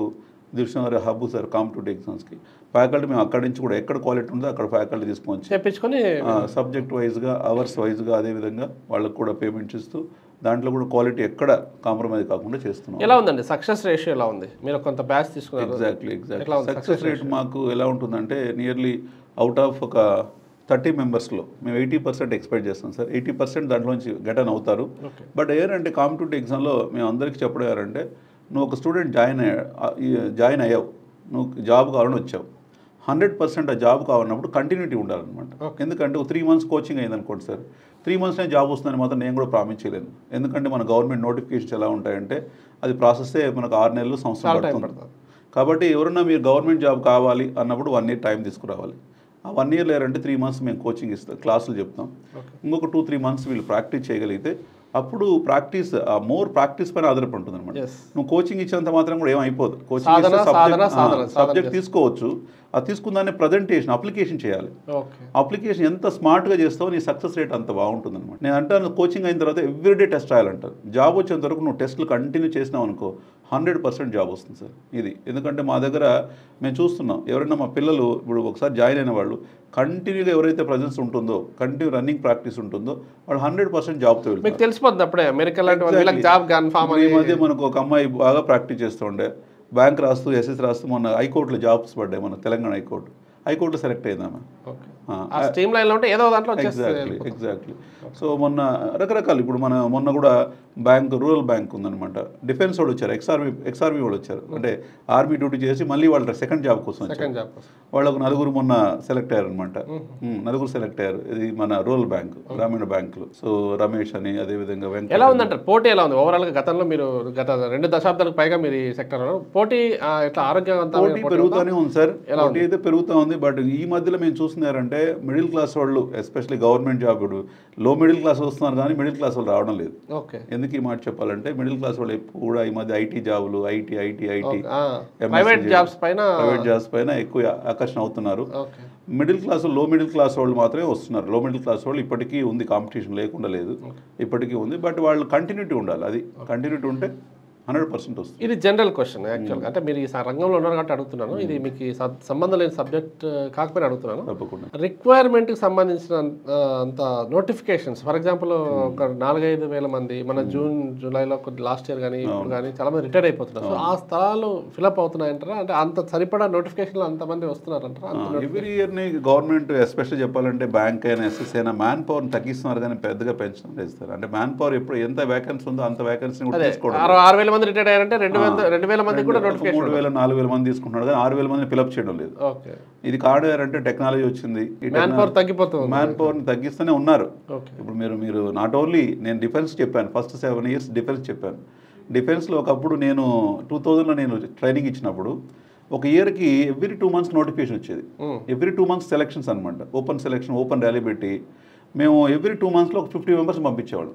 దిల్షనగర్ హబ్ సార్ కాంపిటేటివ్ ఎగ్జామ్స్కి ఫ్యాకల్టీ మేము అక్కడి నుంచి కూడా ఎక్కడ క్వాలిటీ ఉందో అక్కడ ఫ్యాకల్టీ తీసుకొని వచ్చి
చెప్పించుకొని
సబ్జెక్ట్ వైజ్గా అవర్స్ వైజ్గా అదేవిధంగా వాళ్ళకు కూడా పేమెంట్ ఇస్తూ దాంట్లో కూడా క్వాలిటీ ఎక్కడ కాంప్రమైజ్ కాకుండా చేస్తున్నాం
ఎలా ఉందండి సక్సెస్ రేషియో ఎలా ఉంది మీరు కొంత బ్యాచ్ తీసుకున్నారు
ఎగ్జాక్ట్లీ
ఎట్లా
ఎగ్జాక్ట్లీ
ఉంది
సక్సెస్ రేట్ మాకు ఎలా ఉంటుందంటే నియర్లీ అవుట్ ఆఫ్ ఒక థర్టీ మెంబర్స్లో మేము ఎయిటీ పర్సెంట్ ఎక్స్పెక్ట్ చేస్తాం సార్ ఎయిటీ పర్సెంట్ దాంట్లోంచి గెటన్ అవుతారు
ఓకే
బట్ ఏంటంటే కాంపిటేటివ్ ఎగ్జామ్లో మేము అందరికీ చెప్పడం ఏంటంటే నువ్వు ఒక స్టూడెంట్ జాయిన్ అయ్యా జాయిన్ అయ్యావు నువ్వు జాబ్ కావాలని వచ్చావు హండ్రెడ్ పర్సెంట్ ఆ జాబ్ కావాలన్నప్పుడు కంటిన్యూటీ ఉండాలన్నమాట ఎందుకంటే ఒక త్రీ మంత్స్ కోచింగ్ అయింది అనుకోండి సార్ త్రీ మంత్స్నే జాబ్ వస్తుందని మాత్రం నేను కూడా ప్రామిస్ చేయలేను ఎందుకంటే మన గవర్నమెంట్ నోటిఫికేషన్స్ ఎలా ఉంటాయంటే అది ప్రాసెస్సే మనకు ఆరు నెలలు సంవత్సరం
చాలా టైం
పడుతుంది
పడుతుంది
కాబట్టి ఎవరన్నా మీరు గవర్నమెంట్ జాబ్ కావాలి అన్నప్పుడు వన్ ఇయర్ టైం తీసుకురావాలి ఆ వన్ ఇయర్ లేరంటే త్రీ మంత్స్ మేము కోచింగ్ ఇస్తాం క్లాసులు చెప్తాం
ఓకే
ఇంకొక టూ త్రీ మంత్స్ వీళ్ళు ప్రాక్టీస్ చేయగలిగితే అప్పుడు ప్రాక్టీస్ ఆ మోర్ ప్రాక్టీస్ పైన ఆధారపడి ఉంటుంది అనమాట
ఎస్
నువ్వు కోచింగ్ ఇచ్చేంత మాత్రం కూడా ఏం అయిపోదు
సాధన, సాధన, సాధన,
కోచింగ్
సాధన
సబ్జెక్ట్ తీసుకోవచ్చు ఆ తీసుకున్న ప్రజెంటేషన్ అప్లికేషన్ చేయాలి
ఓకే
అప్లికేషన్ ఎంత స్మార్ట్గా చేస్తావో నీ సక్సెస్ రేట్ అంత బాగుంటుంది అనమాట నేను అంటాను కోచింగ్ అయిన తర్వాత ఎవ్రీడే టెస్ట్ రాయాలంటారు జాబ్ వచ్చేంత వరకు నువ్వు టెస్ట్లు కంటిన్యూ చేసినావు అనుకో హండ్రెడ్ పర్సెంట్ జాబ్ వస్తుంది సార్ ఇది ఎందుకంటే మా దగ్గర మేము చూస్తున్నాం ఎవరైనా మా పిల్లలు ఇప్పుడు ఒకసారి జాయిన్ అయిన వాళ్ళు కంటిన్యూగా ఎవరైతే ప్రజెన్స్ ఉంటుందో కంటిన్యూ రన్నింగ్ ప్రాక్టీస్ ఉంటుందో వాళ్ళు హండ్రెడ్ పర్సెంట్ జాబ్తో వెళ్తారు
మీకు తెలిసిపోతుంది అప్పుడే అమెరికా లాంటి వాళ్ళ వీళ్ళకి జాబ్ కన్ఫామ్
ఈ మధ్య మనకు ఒక అమ్మాయి బాగా ప్రాక్టీస్ చేస్తుండే బ్యాంక్ రాస్తూ ఎస్ఎస్ రాస్తూ మొన్న హైకోర్టులో జాబ్స్ పడ్డాయి మన తెలంగాణ హైకోర్టు హైకోర్టులో సెలెక్ట్ అయింది ఆమె
ఓకే
ఆ,
ఆ స్ట్రీమ్ లైన్లో ఉంటే ఏదో దాంట్లో వచ్చేస్తుంది
ఎగ్జాక్ట్లీ ఎగ్జాక్ట్లీ సో మొన్న రకరకాలు ఇప్పుడు మన మొన్న కూడా బ్యాంక్ రూరల్ బ్యాంక్ ఉందన్నమాట డిఫెన్స్ వాళ్ళు వచ్చారు ఎక్స్ఆర్మీ ఎక్స్ఆర్మీ వాళ్ళు వచ్చారు అంటే ఆర్మీ డ్యూటీ చేసి మళ్ళీ వాళ్ళ సెకండ్ జాబ్ కోసం వచ్చారు
సెకండ్ జాబ్
వాళ్ళకు నలుగురు మొన్న సెలెక్ట్ అయ్యారు అనమాట నలుగురు సెలెక్ట్ అయ్యారు ఇది మన రూరల్ బ్యాంక్ గ్రామీణ బ్యాంకులు సో రమేష్ అని అదేవిధంగా వెంకట
ఎలా ఉందంటారు పోటీ ఎలా ఉంది ఓవరాల్ గా గతంలో మీరు గత రెండు దశాబ్దాలకు పైగా మీరు ఈ సెక్టర్ పోటీ ఆ, ఎట్లా
పోటీ
ఆరోగ్యవంతమైన పోటీ ఉందా?
పెరుగుతూనే ఉంది సార్
ఎలా
పోటీ అయితే పెరుగుతూ ఉంది బట్ ఈ మధ్యలో మేము చూస్తున్నారంటే మిడిల్ క్లాస్ వాళ్ళు ఎస్పెషల్లీ గవర్నమెంట్ జాబ్ ఇప్పుడు లో మిడిల్ క్లాస్ వస్తున్నారు కానీ మిడిల్ క్లాస్ వాళ్ళు రావడం లేదు
ఓకే
ఎందుకు ఈ మాట చెప్పాలంటే మిడిల్ క్లాస్ వాళ్ళు ఎప్పుడు కూడా ఈ మధ్య ఐటీ జాబులు IT IT IT
private jobs పైన
ప్రైవేట్ జాబ్స్ పైన ఎక్కువ ఆకర్షణ అవుతున్నారు
ఓకే
మిడిల్ క్లాస్ లో మిడిల్ క్లాస్ వాళ్ళు మాత్రమే వస్తున్నారు లో మిడిల్ క్లాస్ వాళ్ళు ఇప్పటికీ ఉంది కాంపిటీషన్ లేకుండా లేదు ఇప్పటికీ ఉంది బట్ వాళ్ళు కంటిన్యూటీ ఉండాలి అది కంటిన్యూటీ ఉంటే హండ్రెడ్ పర్సెంట్ వస్తుంది
ఇది జనరల్ క్వశ్చన్ యాక్చువల్గా అంటే మీరు ఈ స- రంగంలో ఉన్నారు కాబట్టి అడుగుతున్నాను ఇది మీకు ఈ స- సంబంధం లేని సబ్జెక్ట్ కాకపోయినా అడుగుతున్నాను
తప్పకుండా
రిక్వైర్మెంట్కి సంబంధించిన ఆ, అంత నోటిఫికేషన్స్ ఫర్ ఎగ్జాంపుల్ ఒక నాలుగైదు వేల మంది మన జూన్ జూలైలో లాస్ట్ ఇయర్ కానీ ఇప్పుడు కానీ చాలా మంది రిటైర్ అయిపోతున్నారు సో ఆ స్థలాలు ఫిలప్ అవుతున్నాయంటారా అంటే అంత సరిపడా నోటిఫికేషన్లు అంతమంది వస్తున్నారంటారా అంత
ఎవ్రీ ఇయర్ని గవర్నమెంట్ ఎస్పెషల్ చెప్పాలంటే బ్యాంక్ అయినా ఎస్ఎస్ అయినా మ్యాన్ పవర్ని తగ్గిస్తున్నారు కానీ పెద్దగా పెంచడం లేదు సార్ అంటే మ్యాన్ పవర్ ఎప్పుడు ఎంత వేకెన్సీ ఉందో అంత వేకెన్సీ కూడా తీసుకోవడం
ఆరు ఆరు వేల మంది రిటైర్ అయ్యారంటే రెండు వేల రెండు వేల మంది కూడా నోటిఫికేషన్
మూడు వేల నాలుగు వేల మంది తీసుకుంటున్నారు కానీ ఆరు వేల మందిని ఫిలప్ చేయడం లేదు
ఓకే
ఇది కాడు అంటే టెక్నాలజీ వచ్చింది
మ్యాన్ పవర్ తగ్గిపోతుంది
మ్యాన్ పవర్ని తగ్గిస్తూనే ఉన్నారు
ఓకే
ఇప్పుడు మీరు మీరు నాట్ ఓన్లీ నేను డిఫెన్స్ చెప్పాను ఫస్ట్ సెవెన్ ఇయర్స్ డిఫెన్స్ చెప్పాను డిఫెన్స్లో ఒకప్పుడు నేను టూ థౌజండ్లో నేను ట్రైనింగ్ ఇచ్చినప్పుడు ఒక ఇయర్కి ఎవ్రీ టూ మంత్స్ నోటిఫికేషన్ వచ్చేది ఎవ్రీ టూ మంత్స్ సెలక్షన్స్ అనమాట ఓపెన్ సెలక్షన్ ఓపెన్ ర్యాలీ పెట్టి మేము ఎవ్రీ టూ మంత్స్లో ఒక ఫిఫ్టీ మెంబర్స్ పంపించేవాళ్ళు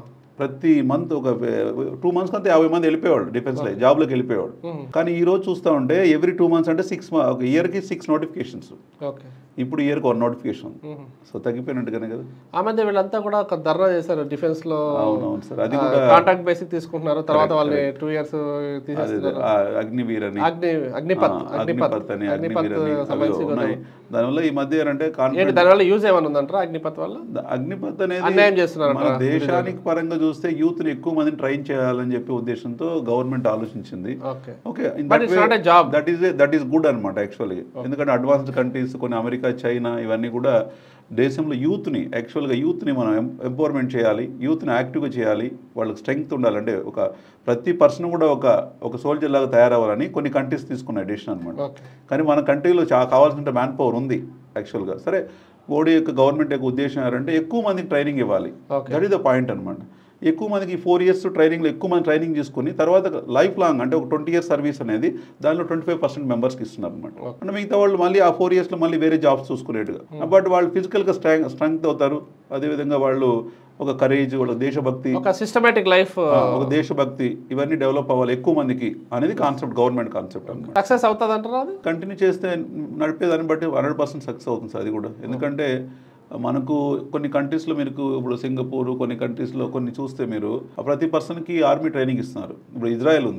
ప్రతి మంత్ ఒక టూ మంత్స్ అంతా యాభై మంది వెళ్ళిపోయేవాళ్ళు డిఫెన్స్లో జాబ్లోకి వెళ్ళిపోయేవాడు కానీ ఈ రోజు చూస్తూ ఉంటే ఎవ్రీ టూ మంత్స్ అంటే సిక్స్ ఒక ఇయర్కి సిక్స్ నోటిఫికేషన్స్
ఓకే
ఇప్పుడు ఇయర్కి వన్ నోటిఫికేషన్ ఉంది సో తగ్గిపోయినట్టుగానే కదా
ఆ మధ్య వీళ్ళంతా కూడా ఒక ధర్నా చేశారు డిఫెన్స్ లో
అవునవును సార్ అది కూడా
కాంట్రాక్ట్ బేసిక్ తీసుకుంటున్నారు తర్వాత వాళ్ళని టూ ఇయర్స్
అదే
తీసేస్తున్నారు
ఆ అగ్నివీర్ అని
అగ్ని అగ్నిపత్
ఆ,
అగ్నిపత్
అగ్నిపత్ అని
అగ్నిపత్
అగ్నివీర్ అని అవి
సంబంధించి
ఉన్నాయి దానివల్ల ఈ మధ్య ఏంటంటే
ఏంటి
కాన్ఫిడెంట్
దానివల్ల యూజ్ ఏమైనా ఉందంటారా అగ్నిపత్ వల్ల
అగ్నిపత్ అనేది
అన్యాయం చేస్తున్నారు
మన దేశానికి పరంగా చూస్తే యూత్ ని ఎక్కువ మందిని ట్రైన్ చేయాలని చెప్పి ఉద్దేశంతో గవర్నమెంట్ ఆలోచించింది
okay
okay
But it's not a job.
That is that is good అనమాట యాక్చువల్గా ఎందుకంటే అడ్వాన్స్డ్ కంట్రీస్ కొన్ని అమెరికా చైనా ఇవన్నీ కూడా దేశంలో యూత్ని యాక్చువల్గా యూత్ని మనం ఎంపవర్మెంట్ చేయాలి యూత్ని యాక్టివ్గా చేయాలి వాళ్ళకి స్ట్రెంగ్త్ ఉండాలంటే ఒక ప్రతి పర్సన్ కూడా ఒక ఒక సోల్జర్ లాగా తయారవ్వాలని కొన్ని కంట్రీస్ తీసుకున్న డిసిషన్ అనమాట
ఓకే
కానీ మన కంట్రీలో చా కావాల్సిన మ్యాన్ పవర్ ఉంది యాక్చువల్గా సరే మోడీ యొక్క గవర్నమెంట్ యొక్క ఉద్దేశం ఏంటంటే ఎక్కువ మందికి ట్రైనింగ్ ఇవ్వాలి
Okay.
That is the point అనమాట ఎక్కువ మందికి ఫోర్ ఇయర్స్ ట్రైనింగ్లో ఎక్కువ మంది ట్రైనింగ్ తీసుకుని తర్వాత లైఫ్ లాంగ్ అంటే ఒక ట్వంటీ ఇయర్స్ సర్వీస్ అనేది దానిలో ట్వంటీ ఫైవ్ పర్సెంట్ మెంబర్స్కి ఇస్తున్నారు అనమాట అంటే మిగతా వాళ్ళు మళ్ళీ ఆ ఫోర్ ఇయర్స్లో మళ్ళీ వేరే జాబ్స్ చూసుకునేట్టుగా బట్ వాళ్ళు ఫిజికల్గా స్ట్రాంగ్ స్ట్రెంగ్త్ అవుతారు అదేవిధంగా వాళ్ళు ఒక కరేజ్ వాళ్ళ దేశభక్తి
ఒక సిస్టమేటిక్ లైఫ్
ఆ, ఒక దేశభక్తి ఇవన్నీ డెవలప్ అవ్వాలి ఎక్కువ మందికి అనేది కాన్సెప్ట్ గవర్నమెంట్ కాన్సెప్ట్ అనమాట
సక్సెస్ అవుతుంది అంటారా అది
కంటిన్యూ చేస్తే నడిపేదాన్ని బట్టి హండ్రెడ్ పర్సెంట్ సక్సెస్ అవుతుంది సార్ అది కూడా ఎందుకంటే మనకు కొన్ని కంట్రీస్లో మీకు ఇప్పుడు సింగపూర్ కొన్ని కంట్రీస్లో కొన్ని చూస్తే మీరు ఆ ప్రతి పర్సన్కి ఆర్మీ ట్రైనింగ్ ఇస్తున్నారు ఇప్పుడు ఇజ్రాయెల్ ఉంది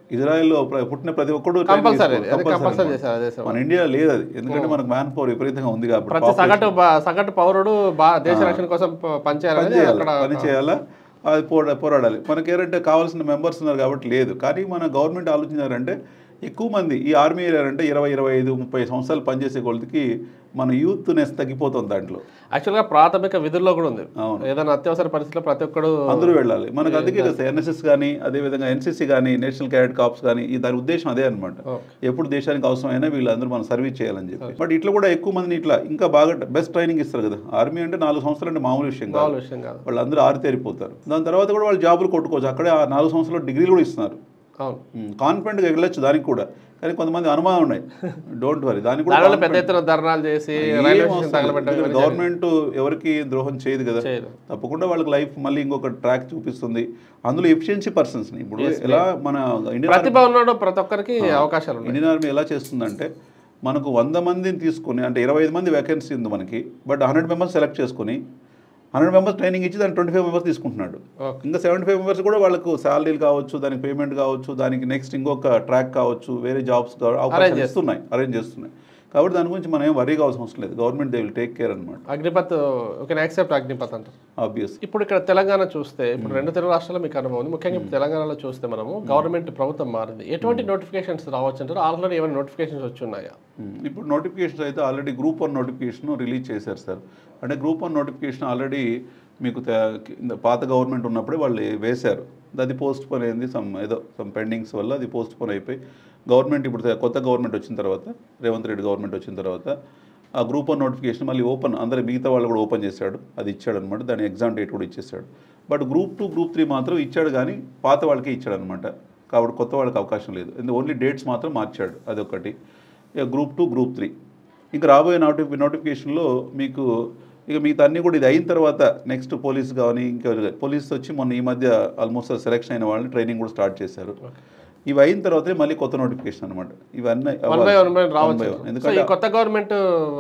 ఇజ్రాయెల్లో ప్ర- పుట్టిన ప్రతి ఒక్కడు training
కంపల్సరీ
తీసుకోవాలి.
అది
Compulsory
కంపల్సరీ
అన్నమాట.
చేశారు అదే సార్
మన ఇండియా లేదు అది ఎందుకంటే మనకు మ్యాన్ పవర్ విపరీతంగా ఉంది కాబట్టి
ప్రతి సగటు బ- సగటు పౌరుడు బా దేశ రక్షణ కోసం ప-
పని
పనిచేయాలని
చేయాలి
అక్కడ
పని చేయాలా అది పోరా పోరాడాలి మనకి ఏంటంటే కావాల్సిన మెంబర్స్ ఉన్నారు కాబట్టి లేదు కానీ మన గవర్నమెంట్ ఆలోచించారంటే ఎక్కువ మంది ఈ ఆర్మీ అంటే ఇరవై ఇరవై ఐదు ముప్పై సంవత్సరాలు పనిచేసే కొలదికి మన యూత్నెస్ తగ్గిపోతుంది దాంట్లో
యాక్చువల్గా ప్రాథమిక విధుల్లో కూడా ఉంది
అవును.
ఏదైనా అత్యవసర పరిస్థితిలో ప్రతి ఒక్కడు
అందరూ వెళ్ళాలి మనకు అందుకే ఎన్ఎస్ఎస్ కానీ అదేవిధంగా ఎన్సీసీ కానీ నేషనల్ క్యాడెట్ కాప్స్ కానీ ఈ దాని ఉద్దేశం అదే అనమాట
Okay.
ఎప్పుడు దేశానికి అవసరమైనా వీళ్ళందరూ మనం సర్వీస్ చేయాలని చెప్పి బట్ ఇట్లా కూడా ఎక్కువ మందిని ఇట్లా ఇంకా బాగా బెస్ట్ ట్రైనింగ్ ఇస్తారు కదా ఆర్మీ అంటే నాలుగు సంవత్సరాలు అంటే మామూలు విషయం కాదు
మామూలు విషయం కాదు
వాళ్ళందరూ ఆరితేరిపోతారు దాని తర్వాత కూడా వాళ్ళు జాబులు కొట్టుకోవచ్చు అక్కడే ఆ నాలుగు సంవత్సరాలు డిగ్రీలు కూడా ఇస్తున్నారు
అవును
కాన్ఫిడెంట్గా వెళ్ళొచ్చు దానికి కూడా కానీ కొంతమంది అనుమానం ఉన్నాయి డోంట్ వరీ దానికి కూడా
దానివల్ల పెద్ద ఎత్తున ధర్నాలు చేసి రైల్వే స్టేషన్ తగలబెట్టడం
గవర్నమెంట్ ఎవరికి ద్రోహం చేయదు కదా
చేయదు
తప్పకుండా వాళ్ళకి లైఫ్ మళ్ళీ ఇంకొక ట్రాక్ చూపిస్తుంది అందులో ఎఫిషియన్సీ పర్సన్స్ ఇప్పుడు ఎలా మన ఇండియన్
ప్రతిభ ఉన్నాడు ప్రతి ఒక్కరికి అవకాశాలు ఉన్నాయి
ఇండియన్ ఆర్మీ ఎలా చేస్తుందంటే మనకు వంద మందిని తీసుకొని అంటే ఇరవై ఐదు మంది వేకెన్సీ ఉంది మనకి బట్ హండ్రెడ్ మెంబర్స్ సెలెక్ట్ చేసుకొని హండ్రెడ్ మెంబర్స్ ట్రైనింగ్ ఇచ్చి దాని ట్వంటీ ఫైవ్ మెంబర్స్ తీసుకుంటున్నాడు
Okay.
ఇంకా సెవెంటీ ఫైవ్ మెంబర్స్ కూడా వాళ్ళకు శాలరీలు కావచ్చు దానికి పేమెంట్ కావచ్చు దానికి నెక్స్ట్ ఇంకొక ట్రాక్ కావచ్చు వేరే జాబ్స్ అవకాశాలు ఇస్తున్నాయి అరేంజ్ చేస్తున్నాయి కాబట్టి దాని గురించి మనం ఏం వరీ కావాల్సిన అవసరం లేదు government they will take care అనమాట
అగ్నిపత్ ఓకే యాక్సెప్ట్ అగ్నిపత్ అంటారు
ఆబ్వియస్
ఇప్పుడు ఇక్కడ తెలంగాణ చూస్తే ఇప్పుడు రెండు తెలుగు రాష్ట్రాల్లో మీకు అనుభవం ఉంది ముఖ్యంగా ఇప్పుడు తెలంగాణలో చూస్తే మనము గవర్నమెంట్ ప్రభుత్వం మారింది ఎటువంటి నోటిఫికేషన్స్ రావచ్చు అంటారు ఆల్రెడీ ఏమైనా నోటిఫికేషన్స్ వచ్చి ఉన్నాయా
ఇప్పుడు నోటిఫికేషన్స్ అయితే already group one notification release చేశారు సార్ అంటే గ్రూప్ వన్ నోటిఫికేషన్ ఆల్రెడీ మీకు తే- కింద పాత గవర్నమెంట్ ఉన్నప్పుడే వాళ్ళు వేశారు అది పోస్ట్ పోన్ అయింది సమ్ ఏదో సమ్ పెండింగ్స్ వల్ల అది పోస్ట్ పోన్ అయిపోయి గవర్నమెంట్ ఇప్పుడు తే- కొత్త గవర్నమెంట్ వచ్చిన తర్వాత రేవంత్ రెడ్డి గవర్నమెంట్ వచ్చిన తర్వాత ఆ గ్రూప్ వన్ నోటిఫికేషన్ మళ్ళీ ఓపెన్ అందరి మిగతా వాళ్ళు కూడా ఓపెన్ చేశాడు అది ఇచ్చాడు అనమాట దాని ఎగ్జామ్ డేట్ కూడా ఇచ్చేసాడు but group two group three మాత్రం ఇచ్చాడు కానీ పాత వాళ్ళకే ఇచ్చాడు అనమాట కాబట్టి కొత్త వాళ్ళకి అవకాశం లేదు ఎందుకు ఓన్లీ డేట్స్ మాత్రం మార్చాడు అదొకటి ఇక గ్రూప్ టూ గ్రూప్ త్రీ ఇంకా రాబోయే నోటిఫి నోటిఫికేషన్లో మీకు ఇక మిగతా అన్నీ కూడా ఇది అయిన తర్వాత నెక్స్ట్ పోలీస్ కానీ ఇంకా పోలీస్ వచ్చి మొన్న ఈ మధ్య ఆల్మోస్ట్ సెలెక్షన్ అయిన వాళ్ళని ట్రైనింగ్ కూడా స్టార్ట్ చేశారు ఇవి అయిన తర్వాతే మళ్ళీ కొత్త నోటిఫికేషన్ అనమాట ఇవన్నీ
one by one by
One by
రావచ్చు
one.
సో
ఎందుకంటే
ఈ కొత్త గవర్నమెంట్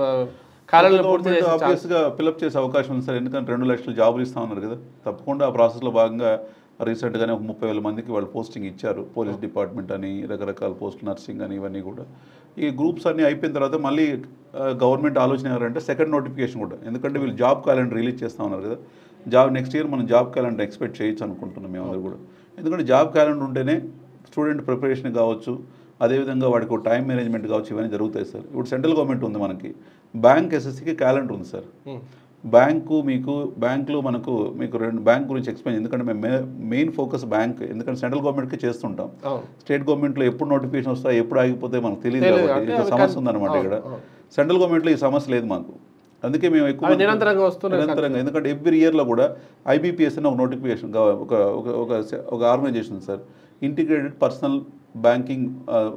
కాలంలో పూర్తి చేసి
ఆబ్వియస్గా ఫిలప్ చేసే అవకాశం ఉంది సార్ ఎందుకంటే రెండు లక్షల జాబులు ఇస్తా ఉన్నారు కదా తప్పకుండా ఆ ప్రాసెస్లో భాగంగా రీసెంట్గానే ఒక ముప్పై వేల మందికి వాళ్ళు పోస్టింగ్ ఇచ్చారు పోలీస్ డిపార్ట్మెంట్ అని రకరకాల పోస్ట్ నర్సింగ్ అని ఇవన్నీ కూడా ఈ గ్రూప్స్ అన్నీ అయిపోయిన తర్వాత మళ్ళీ గవర్నమెంట్ ఆలోచన ఎవరంటే సెకండ్ నోటిఫికేషన్ కూడా ఎందుకంటే వీళ్ళు జాబ్ క్యాలెండర్ రిలీజ్ చేస్తా ఉన్నారు కదా జాబ్ నెక్స్ట్ ఇయర్ మనం జాబ్ క్యాలెండర్ ఎక్స్పెక్ట్ చేయొచ్చు అనుకుంటున్నాం మేమందరూ కూడా ఎందుకంటే జాబ్ క్యాలెండర్ ఉంటేనే స్టూడెంట్ ప్రిపరేషన్ కావచ్చు అదేవిధంగా వాడికి ఒక టైం మేనేజ్మెంట్ కావచ్చు ఇవన్నీ జరుగుతాయి సార్ ఇప్పుడు సెంట్రల్ గవర్నమెంట్ ఉంది మనకి బ్యాంక్ ఎస్ఎస్సికి క్యాలెండర్ ఉంది సార్ బ్యాంకు మీకు బ్యాంకులో మనకు మీకు రెండు బ్యాంక్ గురించి ఎక్స్ప్లెయిన్ ఎందుకంటే మేము మెయిన్ ఫోకస్ బ్యాంక్ ఎందుకంటే సెంట్రల్ గవర్నమెంట్కి చేస్తుంటాం
అవును
స్టేట్ గవర్నమెంట్లో ఎప్పుడు నోటిఫికేషన్ వస్తాయి ఎప్పుడు ఆగిపోతే మనకు తెలియదు
తెలియదు.
కాబట్టి
అంటే
ఇది
అవి
సమస్య
కన్-
ఉందన్నమాట
అవును,
ఇక్కడ
అవును.
సెంట్రల్ గవర్నమెంట్లో ఈ సమస్య లేదు మాకు అందుకే మేము ఎక్కువ
అవి నిరంతరంగా వస్తున్నాయి
నిరంతరంగా ఎందుకంటే ఎవ్రీ ఇయర్లో కూడా ఐబీపీఎస్ అని ఒక నోటిఫికేషన్ ఒక ఒక ఒక ఒక organisation sir integrated personnel banking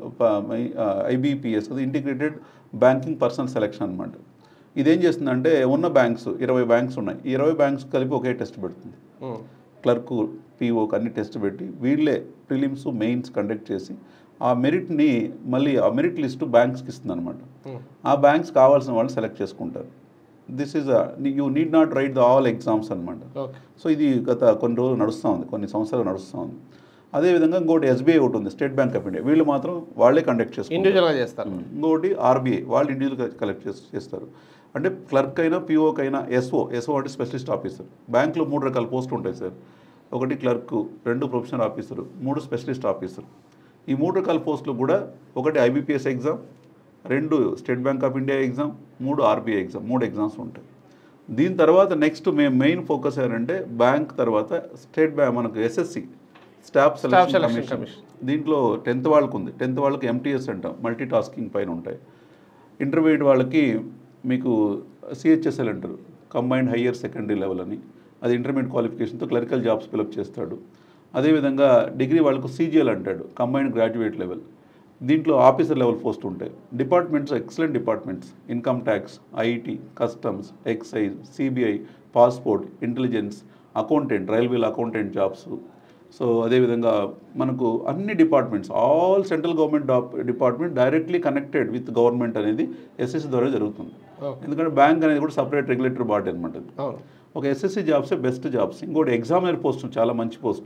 IBPS integrated banking personnel selection అనమాట ఇదేం చేస్తుందంటే ఉన్న బ్యాంక్స్ ఇరవై బ్యాంక్స్ ఉన్నాయి ఈ ఇరవై బ్యాంక్స్ కలిపి ఒకే టెస్ట్ పెడుతుంది
ఉమ్.
క్లర్క్ పీఓకి అన్ని టెస్ట్ పెట్టి వీళ్ళే ప్రిలిమ్స్ మెయిన్స్ కండక్ట్ చేసి ఆ మెరిట్ని మళ్ళీ ఆ మెరిట్ లిస్టు బ్యాంక్స్కి ఇస్తుంది అనమాట
ఉమ్.
ఆ బ్యాంక్స్ కావాల్సిన వాళ్ళు సెలెక్ట్ చేసుకుంటారు this is you need not write the all exams అనమాట
ఓకే
సో ఇది గత కొన్ని రోజులు నడుస్తూ ఉంది కొన్ని సంవత్సరాలు నడుస్తూ ఉంది అదేవిధంగా ఇంకోటి ఎస్బీఐ ఒకటి ఉంది స్టేట్ బ్యాంక్ ఆఫ్ ఇండియా వీళ్ళు మాత్రం వాళ్ళే కండక్ట్ చేసుకుంటారు
ఇండివిజువల్గా చేస్తారు
ఇంకోటి ఆర్బీఐ వాళ్ళు ఇండివిజువల్గా కలెక్ట్ చేస్- చేస్తారు అంటే క్లర్క్ అయినా పిఓకి అయినా ఎస్ఓ ఎస్ఓ అంటే స్పెషలిస్ట్ ఆఫీసర్ బ్యాంక్లో మూడు రకాల పోస్టులు ఉంటాయి సార్ ఒకటి క్లర్క్ రెండు ప్రొఫెషనల్ ఆఫీసర్ మూడు స్పెషలిస్ట్ ఆఫీసర్ ఈ మూడు రకాల పోస్టులు కూడా ఒకటి ఐబీపీఎస్ ఎగ్జామ్ రెండు State Bank of India exam మూడు ఆర్బీఐ ఎగ్జామ్ మూడు ఎగ్జామ్స్ ఉంటాయి దీని తర్వాత నెక్స్ట్ మేము మెయిన్ ఫోకస్ ఏంటంటే బ్యాంక్ తర్వాత స్టేట్ బ్యాంక్ మనకు SSC staff selection
Selection
commission దీంట్లో టెన్త్ వాళ్ళకు ఉంది టెన్త్ వాళ్ళకి ఎంటీఎస్ అంటాం మల్టీ టాస్కింగ్ పైన ఉంటాయి ఇంటర్మీడియట్ వాళ్ళకి మీకు సిహెచ్ఎస్ఎల్ అంటారు కంబైన్డ్ హయ్యర్ సెకండరీ లెవెల్ అని అది ఇంటర్మీడియట్ క్వాలిఫికేషన్తో క్లరికల్ జాబ్స్ ఫిలప్ చేస్తాడు అదేవిధంగా డిగ్రీ వాళ్ళకు సీజీఎల్ అంటాడు కంబైన్డ్ గ్రాడ్యుయేట్ లెవెల్ దీంట్లో ఆఫీసర్ లెవెల్ పోస్ట్ ఉంటాయి departments excellent departments income tax IT customs excise CBI passport intelligence accountant రైల్వేల అకౌంటెంట్ జాబ్స్ సో అదేవిధంగా మనకు అన్ని departments all central government department directly connected with government అనేది SSC ద్వారా జరుగుతుంది
okay
ఎందుకంటే బ్యాంక్ అనేది కూడా సపరేట్ రెగ్యులేటరీ బాడీ అనమాట అది
అవును
ఒక ఎస్ఎస్సి జాబ్సే బెస్ట్ జాబ్స్ ఇంకోటి ఎగ్జామినర్ పోస్ట్ చాలా మంచి పోస్ట్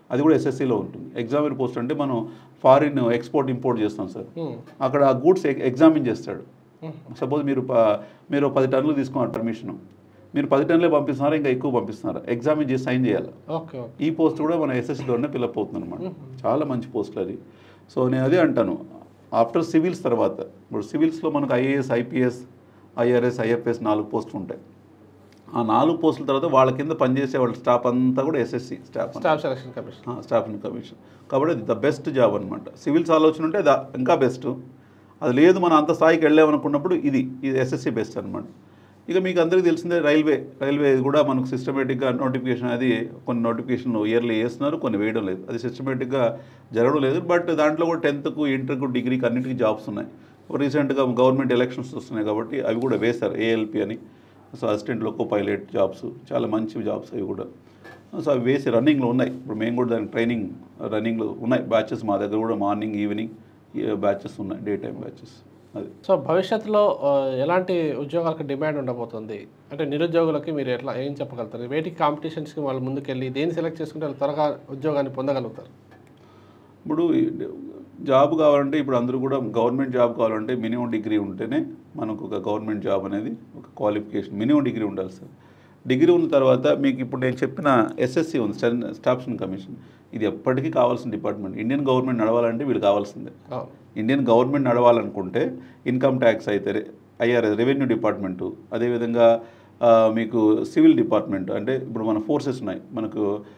అది కూడా ఎస్ఎస్సిలో ఉంటుంది ఎగ్జామినర్ పోస్ట్ అంటే మనం ఫారిన్ ఎక్స్పోర్ట్ ఇంపోర్ట్ చేస్తాం సార్
Hmm.
అక్కడ ఆ గూడ్స్ ఎగ్జామిన్ చేస్తాడు సపోజ్ మీరు ప- మీరు పది టన్నులు తీసుకున్నారు పర్మిషన్ మీరు పది టన్నులే పంపిస్తున్నారా ఇంకా ఎక్కువ పంపిస్తున్నారా ఎగ్జామిన్ చేసి సైన్ చేయాలి
ఓకే ఓకే
ఈ పోస్ట్ కూడా మన ఎస్ఎస్సిలోనే ఫిల్అప్ అవుతుంది అనమాట చాలా మంచి పోస్టులు అది సో నేను అదే అంటాను ఆఫ్టర్ సివిల్స్ తర్వాత ఇప్పుడు సివిల్స్లో మనకు ఐఏఎస్ ఐపీఎస్ ఐఆర్ఎస్ ఐఎఫ్ఎస్ నాలుగు పోస్టులు ఉంటాయి ఆ నాలుగు పోస్టుల తర్వాత వాళ్ళ కింద పనిచేసే వాళ్ళ స్టాఫ్ అంతా కూడా SSC staff
staff selection commission
staff and commission కాబట్టి అది ద బెస్ట్ జాబ్ అనమాట సివిల్స్ ఆలోచన ఉంటే దా ఇంకా బెస్ట్ అది లేదు మనం అంత స్థాయికి వెళ్ళామనుకున్నప్పుడు ఇది ఇది ఎస్ఎస్సి బెస్ట్ అనమాట ఇక మీకు అందరికీ తెలిసిందే రైల్వే రైల్వే కూడా మనకు సిస్టమేటిక్గా నోటిఫికేషన్ అది కొన్ని నోటిఫికేషన్లు ఇయర్లీ వేస్తున్నారు కొన్ని వేయడం లేదు అది సిస్టమేటిక్గా జరగడం లేదు బట్ దాంట్లో కూడా టెన్త్కు ఇంటర్కు డిగ్రీకి అన్నిటికీ జాబ్స్ ఉన్నాయి రీసెంట్గా గవర్నమెంట్ ఎలక్షన్స్ వస్తున్నాయి కాబట్టి అవి కూడా వేశారు ఏఎల్పి అని so assistant loco pilot jobs చాలా మంచి జాబ్స్ అవి కూడా సో అవి వేసి రన్నింగ్లో ఉన్నాయి ఇప్పుడు మేము కూడా దానికి ట్రైనింగ్ రన్నింగ్లో ఉన్నాయి బ్యాచెస్ మా దగ్గర కూడా మార్నింగ్ ఈవినింగ్ బ్యాచెస్ ఉన్నాయి డే టైం బ్యాచెస్ అది
సో భవిష్యత్తులో ఆ, ఎలాంటి ఉద్యోగాలకు డిమాండ్ ఉండబోతుంది అంటే నిరుద్యోగులకి మీరు ఎట్లా ఏం చెప్పగలుగుతారు వేటికి కాంపిటీషన్స్కి వాళ్ళు ముందుకెళ్ళి దేన్ని సెలెక్ట్ చేసుకుంటే వాళ్ళు త్వరగా ఉద్యోగాన్ని పొందగలుగుతారు
ఇప్పుడు ఈ జాబ్ కావాలంటే ఇప్పుడు అందరూ కూడా గవర్నమెంట్ జాబ్ కావాలంటే మినిమం డిగ్రీ ఉంటేనే మనకు ఒక గవర్నమెంట్ జాబ్ అనేది ఒక క్వాలిఫికేషన్ మినిమం డిగ్రీ ఉండాలి సార్ డిగ్రీ ఉన్న తర్వాత మీకు ఇప్పుడు నేను చెప్పిన ఎస్ఎస్సి ఉంది స్టాఫ్ కమిషన్ ఇది ఎప్పటికీ కావాల్సిన డిపార్ట్మెంట్ ఇండియన్ గవర్నమెంట్ నడవాలంటే వీళ్ళు కావాల్సిందే
అవును
ఇండియన్ గవర్నమెంట్ నడవాలనుకుంటే ఇన్కమ్ ట్యాక్స్ అయితే ఐఆర్ఎస్ రెవెన్యూ డిపార్ట్మెంటు అదేవిధంగా ఆ, మీకు సివిల్ డిపార్ట్మెంట్ అంటే ఇప్పుడు మన ఫోర్సెస్ ఉన్నాయి మనకు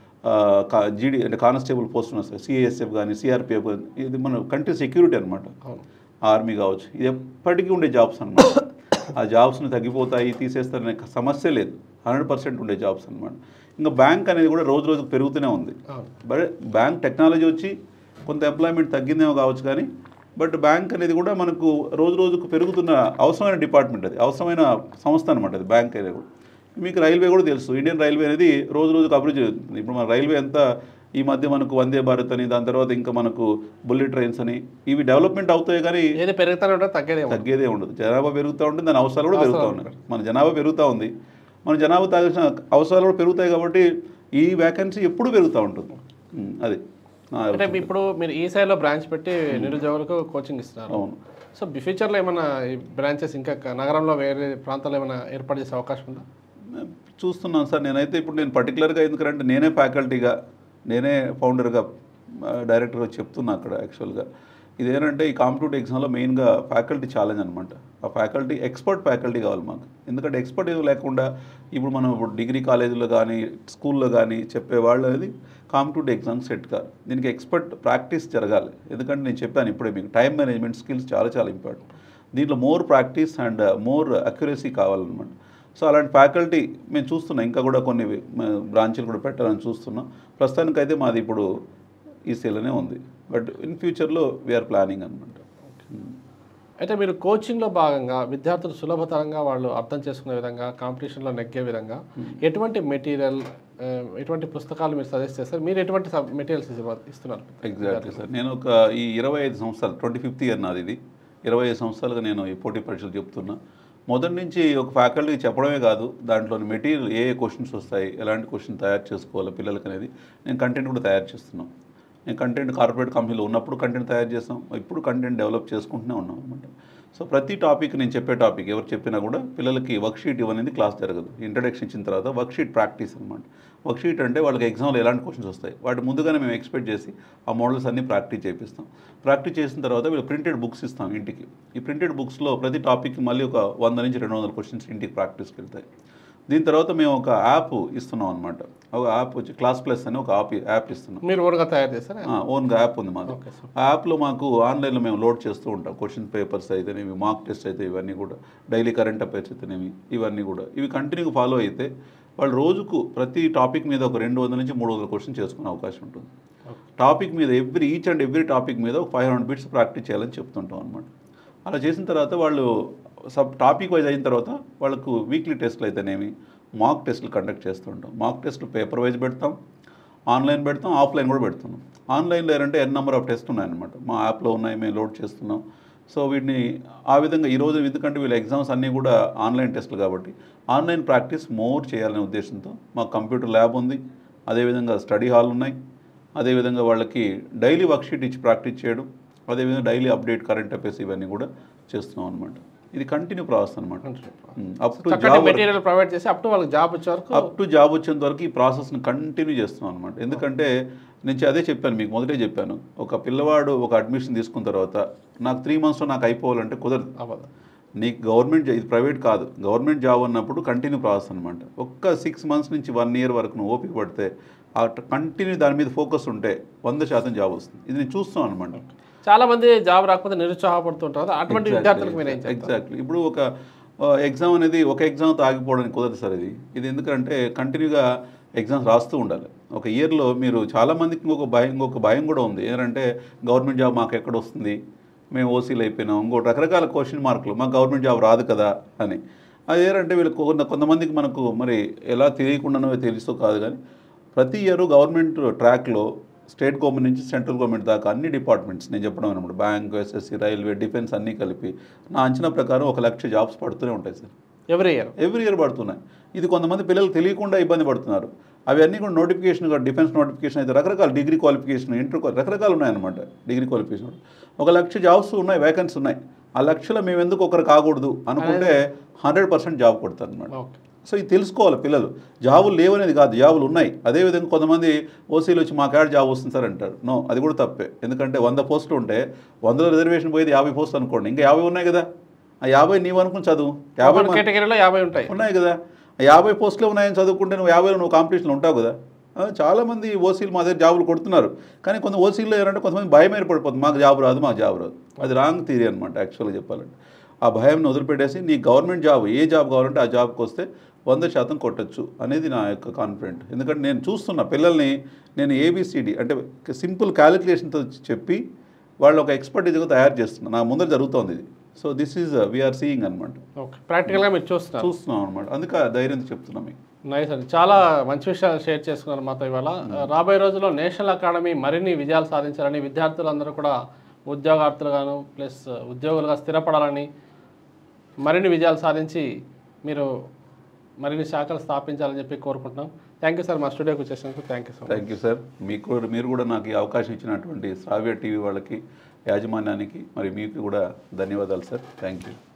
జీడీ అంటే కానిస్టేబుల్ పోస్ట్ ఉన్నాయి సార్ సిఐఎస్ఎఫ్ కానీ సిఆర్పిఎఫ్ కానీ ఇది మన కంట్రీ సెక్యూరిటీ అనమాట
అవును
ఆర్మీ కావచ్చు ఇది ఎప్పటికీ ఉండే జాబ్స్ అనమాట ఆ జాబ్స్ని తగ్గిపోతాయి తీసేస్తారనే సమస్య లేదు హండ్రెడ్ పర్సెంట్ ఉండే జాబ్స్ అనమాట ఇంకా బ్యాంక్ అనేది కూడా రోజు రోజుకు పెరుగుతూనే ఉంది
అవును
బట్ బ్యాంక్ టెక్నాలజీ వచ్చి కొంత ఎంప్లాయ్మెంట్ తగ్గిందేమో కావచ్చు కానీ బట్ బ్యాంక్ అనేది కూడా మనకు రోజు రోజుకు పెరుగుతున్న అవసరమైన డిపార్ట్మెంట్ అది అవసరమైన సంస్థ అనమాట అది బ్యాంక్ అనేది కూడా మీకు రైల్వే కూడా తెలుసు ఇండియన్ రైల్వే అనేది రోజు రోజుకు అభివృద్ధి చెందుతుంది ఇప్పుడు మన రైల్వే అంతా ఈ మధ్య మనకు వందే భారత్ అని దాని తర్వాత ఇంకా మనకు బుల్లెట్ ట్రైన్స్ అని ఇవి డెవలప్మెంట్ అవుతాయి కానీ
ఏది పెరుగుతానే ఉంటే తగ్గేదేమో
తగ్గేదే ఉండదు జనాభా పెరుగుతూ ఉంటుంది దాని అవసరాలు కూడా పెరుగుతూ ఉన్నాయి మన జనాభా పెరుగుతూ ఉంది మన జనాభా తాగాల్సిన అవసరాలు కూడా పెరుగుతాయి కాబట్టి ఈ వ్యాకెన్సీ ఎప్పుడు పెరుగుతూ ఉంటుంది ఉమ్, అది నా
అంటే మీ ఇప్పుడు మీరు ఈ సైడ్లో బ్రాంచ్ పెట్టి నిరుద్యోగులకు కోచింగ్ ఇస్తున్నారు
అవును
సో ఫ్యూచర్లో ఏమైనా ఈ బ్రాంచెస్ ఇంకా నగరంలో వేరే ప్రాంతాల్లో ఏమైనా ఏర్పాటు చేసే అవకాశం ఉందా
చూస్తున్నాను సార్ నేనైతే ఇప్పుడు నేను పర్టికులర్గా ఎందుకంటే నేనే ఫ్యాకల్టీగా నేనే ఫౌండర్గా డైరెక్టర్గా చెప్తున్నా అక్కడ యాక్చువల్గా ఇదేంటంటే ఈ కాంపిటేటివ్ ఎగ్జామ్లో మెయిన్గా ఫ్యాకల్టీ ఛాలెంజ్ అనమాట ఆ ఫ్యాకల్టీ ఎక్స్పర్ట్ ఫ్యాకల్టీ కావాలి మాకు ఎందుకంటే ఎక్స్పర్ట్ లేకుండా ఇప్పుడు మనం ఇప్పుడు డిగ్రీ కాలేజీలో కానీ స్కూల్లో కానీ చెప్పే వాళ్ళు అనేది కాంపిటేటివ్ ఎగ్జామ్ సెట్ కాదు దీనికి ఎక్స్పర్ట్ ప్రాక్టీస్ జరగాలి ఎందుకంటే నేను చెప్పాను ఇప్పుడే మీకు టైం మేనేజ్మెంట్ స్కిల్స్ చాలా చాలా ఇంపార్టెంట్ దీంట్లో more practice and more accuracy కావాలన్నమాట సో అలాంటి ఫ్యాకల్టీ మేము చూస్తున్నాం ఇంకా కూడా కొన్ని బ్రాంచీలు కూడా పెట్టాలని చూస్తున్నాం ప్రస్తుతానికైతే మాది ఇప్పుడు ఈసీలోనే ఉంది బట్ ఇన్ ఫ్యూచర్లో వీఆర్ ప్లానింగ్ అనమాట
అయితే మీరు కోచింగ్లో భాగంగా విద్యార్థులు సులభతరంగా వాళ్ళు అర్థం చేసుకునే విధంగా కాంపిటీషన్లో నెగ్గే విధంగా ఎటువంటి మెటీరియల్ ఎటువంటి పుస్తకాలు మీరు సజెస్ట్ చేస్తారు మీరు ఎటువంటి మెటీరియల్స్ ఇస్తున్నారు
ఎగ్జాక్ట్లీ సార్ నేను ఒక ఈ ఇరవై ఐదు సంవత్సరాలు ట్వంటీ ఫిఫ్త్ ఇయర్ నాది ఇది ఇరవై ఐదు సంవత్సరాలుగా నేను ఈ పోటీ పరీక్షలు చెప్తున్నా మొదటి నుంచి ఒక ఫ్యాకల్టీ చెప్పడమే కాదు దాంట్లోని మెటీరియల్ ఏ ఏ క్వశ్చన్స్ వస్తాయి ఎలాంటి క్వశ్చన్ తయారు చేసుకోవాలి పిల్లలకి అనేది నేను కంటెంట్ కూడా తయారు చేస్తున్నాం నేను కంటెంట్ కార్పొరేట్ కంపెనీలో ఉన్నప్పుడు కంటెంట్ తయారు చేస్తాం ఇప్పుడు కంటెంట్ డెవలప్ చేసుకుంటూనే ఉన్నాం అనమాట సో ప్రతి టాపిక్ నేను చెప్పే టాపిక్ ఎవరు చెప్పినా కూడా పిల్లలకి వర్క్షీట్ ఇవ్వనేది క్లాస్ జరగదు ఇంట్రడక్షన్ ఇచ్చిన తర్వాత వర్క్షీట్ ప్రాక్టీస్ అనమాట వర్క్షీట్ అంటే వాళ్ళకి ఎగ్జామ్లో ఎలాంటి క్వశ్చన్స్ వస్తాయి వాటి ముందుగానే మేము ఎక్స్పెక్ట్ చేసి ఆ మోడల్స్ అన్ని ప్రాక్టీస్ చేపిస్తాం ప్రాక్టీస్ చేసిన తర్వాత వీళ్ళు ప్రింటెడ్ బుక్స్ ఇస్తాం ఇంటికి ఈ ప్రింటెడ్ బుక్స్లో ప్రతి టాపిక్కి మళ్ళీ ఒక వంద నుంచి రెండు వందల క్వశ్చన్స్ ఇంటికి ప్రాక్టీస్కి వెళ్తాయి దీని తర్వాత మేము ఒక యాప్ ఇస్తున్నాం అనమాట ఒక యాప్ వచ్చి క్లాస్ ప్లస్ అని ఒక యాప్ యాప్ ఇస్తున్నాం
మీరు ఓన్గా తయారు చేస్తారా
ఓన్గా యాప్ ఉంది మాది
ఓకే సార్
ఆ యాప్లో మాకు ఆన్లైన్లో మేము లోడ్ చేస్తూ ఉంటాం క్వశ్చన్ పేపర్స్ అయితేనేవి మార్క్ టెస్ట్ అయితే ఇవన్నీ కూడా డైలీ కరెంట్ అఫైర్స్ అయితేనేవి ఇవన్నీ కూడా ఇవి కంటిన్యూగా ఫాలో అయితే వాళ్ళు రోజుకు ప్రతి టాపిక్ మీద ఒక రెండు వందల నుంచి మూడు వందల క్వశ్చన్ చేసుకునే అవకాశం ఉంటుంది టాపిక్ మీద every each and every topic మీద ఒక ఫైవ్ హండ్రెడ్ బిట్స్ ప్రాక్టీస్ చేయాలని చెప్తుంటాం అనమాట అలా చేసిన తర్వాత వాళ్ళు సబ్ టాపిక్ వైజ్ అయిన తర్వాత వాళ్ళకు వీక్లీ టెస్ట్లు అయితేనేమి మాక్ టెస్ట్లు కండక్ట్ చేస్తుంటాం మాక్ టెస్ట్లు పేపర్ వైజ్ పెడతాం ఆన్లైన్ పెడతాం ఆఫ్లైన్ కూడా పెడుతున్నాం ఆన్లైన్లో ఏంటంటే ఎన్ నెంబర్ ఆఫ్ టెస్ట్ ఉన్నాయన్నమాట మా యాప్లో ఉన్నాయి మేము లోడ్ చేస్తున్నాం సో వీటిని ఆ విధంగా ఈరోజు ఎందుకంటే వీళ్ళ ఎగ్జామ్స్ అన్నీ కూడా ఆన్లైన్ టెస్ట్లు కాబట్టి ఆన్లైన్ ప్రాక్టీస్ మోర్ చేయాలనే ఉద్దేశంతో మా కంప్యూటర్ ల్యాబ్ ఉంది అదేవిధంగా స్టడీ హాల్ ఉన్నాయి అదేవిధంగా వాళ్ళకి డైలీ వర్క్షీట్ ఇచ్చి ప్రాక్టీస్ చేయడం అదేవిధంగా డైలీ అప్డేట్ కరెంట్ అఫేర్స్ ఇవన్నీ కూడా చేస్తున్నాం అనమాట ఇది కంటిన్యూ ప్రాసెస్ అనమాట అప్ టు
చక్కటి
జాబ్
మెటీరియల్ ప్రొవైడ్ చేసి అప్ టు వాళ్ళకి జాబ్ వచ్చే వరకు
అప్ టు జాబ్ వచ్చేంత వరకు ఈ ప్రాసెస్ని కంటిన్యూ చేస్తున్నాం అనమాట ఎందుకంటే నేను అదే చెప్పాను మీకు మొదటే చెప్పాను ఒక పిల్లవాడు ఒక అడ్మిషన్ తీసుకున్న తర్వాత నాకు త్రీ మంత్స్లో నాకు అయిపోవాలంటే కుదరదు
అవ్వదు
నీకు గవర్నమెంట్ జా- ఇది ప్రైవేట్ కాదు గవర్నమెంట్ జాబ్ అన్నప్పుడు కంటిన్యూ ప్రాసెస్ అనమాట ఒక్క సిక్స్ మంత్స్ నుంచి వన్ ఇయర్ వరకు నువ్వు ఓపిక పడితే ఆ కంటిన్యూ దాని మీద ఫోకస్ ఉంటే వంద శాతం జాబ్ వస్తుంది ఇది నేను చూస్తున్నాను అనమాట
చాలా మంది జాబ్ రాకపోతే నిరుత్సాహపడుతుంటారు కదా, అటువంటి విద్యార్థులకు మీరు ఏం చెప్తారు
ఎగ్జాక్ట్లీ ఇప్పుడు ఒక ఎగ్జామ్ అనేది ఒక ఎగ్జామ్తో ఆగిపోవడానికి కుదరదు సార్ ఇది ఇది ఎందుకంటే కంటిన్యూగా ఎగ్జామ్స్ రాస్తూ ఉండాలి ఒక ఇయర్లో మీరు చాలా మందికి ఇంకొక భయం ఇంకొక భయం కూడా ఉంది ఏంటంటే గవర్నమెంట్ జాబ్ మాకు ఎక్కడ వస్తుంది మేము ఓసీలు అయిపోయినాం ఇంకోటి రకరకాల క్వశ్చన్ మార్కులు మాకు గవర్నమెంట్ జాబ్ రాదు కదా అని అది ఏంటంటే వీళ్ళకి కొంత కొంతమందికి మనకు మరి ఎలా తెలియకుండానో తెలుస్తూ కాదు కానీ ప్రతి ఇయర్ గవర్నమెంట్ ట్రాక్లో స్టేట్ గవర్నమెంట్ నుంచి సెంట్రల్ గవర్నమెంట్ దాకా అన్ని డిపార్ట్మెంట్స్ నేను చెప్పడం అనమాట బ్యాంక్ ఎస్ఎస్సి రైల్వే డిఫెన్స్ అన్నీ కలిపి నా అంచనా ప్రకారం ఒక లక్ష జాబ్స్ పడుతూనే ఉంటాయి sir
every year
every year పడుతున్నాయి ఇది కొంతమంది పిల్లలు తెలియకుండా ఇబ్బంది పడుతున్నారు అవి అన్నీ కూడా నోటిఫికేషన్ కూడా డిఫెన్స్ నోటిఫికేషన్ అయితే రకరకాల డిగ్రీ క్వాలిఫికేషన్ ఇంటర్ క్వా- రకరకాలు ఉన్నాయన్నమాట డిగ్రీ క్వాలిఫికేషన్ ఒక లక్ష జాబ్స్ ఉన్నాయి వేకెన్సీ ఉన్నాయి ఆ లక్షలో మేము ఎందుకు ఒకరు కాకూడదు అనుకుంటే హండ్రెడ్ పర్సెంట్ జాబ్ కొడతారు అనమాట
ఓకే
సో ఇది తెలుసుకోవాలి పిల్లలు జాబులు లేవనేది కాదు జాబులు ఉన్నాయి అదేవిధంగా కొంతమంది ఓసీలు వచ్చి మా కాడ జాబ్ వస్తుంది సార్ అంటారు నో అది కూడా తప్పే ఎందుకంటే వంద పోస్టులు ఉంటే వందలో రిజర్వేషన్ పోయేది యాభై పోస్టులు అనుకోండి ఇంకా యాభై ఉన్నాయి కదా ఆ యాభై నీవు అనుకుని చదువు యాభై మంది-
కేటగిరీలో యాభై ఉంటాయి
ఉన్నాయి కదా ఆ యాభై పోస్టులు ఉన్నాయని చదువుకుంటే నువ్వు యాభైలో నువ్వు కాంపిటీషన్లో ఉంటావు కదా ఆ, చాలామంది ఓసీలు మా దగ్గర జాబులు కొడుతున్నారు కానీ కొంత ఓసీల్లో ఏంటంటే కొంతమంది భయం ఏర్పడిపోతుంది మాకు జాబ్ రాదు మాకు జాబ్ రాదు అది రాంగ్ థీరీ అనమాట యాక్చువల్గా చెప్పాలంటే ఆ భయంని వదిలిపెట్టేసి నీ గవర్నమెంట్ జాబ్ ఏ జాబ్ కావాలంటే ఆ జాబ్కి వస్తే వంద శాతం కొట్టచ్చు అనేది నా యొక్క కాన్ఫిడెంట్ ఎందుకంటే నేను చూస్తున్న పిల్లల్ని నేను ఏబిసిడి అంటే సింపుల్ క్యాలిక్యులేషన్తో చెప్పి వాళ్ళు ఒక ఎక్స్పర్టీజ్గా తయారు చేస్తున్నాను నా ముందర జరుగుతోంది ఇది so this is we're seeing అనమాట
ఓకే ప్రాక్టికల్గా మీరు చూస్తున్నారు
చూస్తున్నాం అనమాట అందుకే ఆ ధైర్యంతో చెప్తున్నాం మీకు
నైస్ అండి చాలా మంచి విషయాలు షేర్ చేసుకున్నారు మాతో ఇవాళ రాబోయే రోజుల్లో నేషనల్ అకాడమీ మరిన్ని విజయాలు సాధించాలని విద్యార్థులందరూ కూడా ఉద్యోగార్థులుగాను ప్లస్ ఉద్యోగులుగా స్థిరపడాలని మరిన్ని విజయాలు సాధించి మీరు మరిన్ని శాఖలు స్థాపించాలని చెప్పి కోరుకుంటున్నాం థ్యాంక్ యూ సార్ మా స్టూడియోకి వచ్చేసినందుకు thank you so much
thank you sir మీకు కూడా- మీరు కూడా నాకు ఈ అవకాశం ఇచ్చినటువంటి శ్రావ్య టీవీ వాళ్ళకి యాజమాన్యానికి మరి మీకు కూడా ధన్యవాదాలు సార్ థ్యాంక్ యూ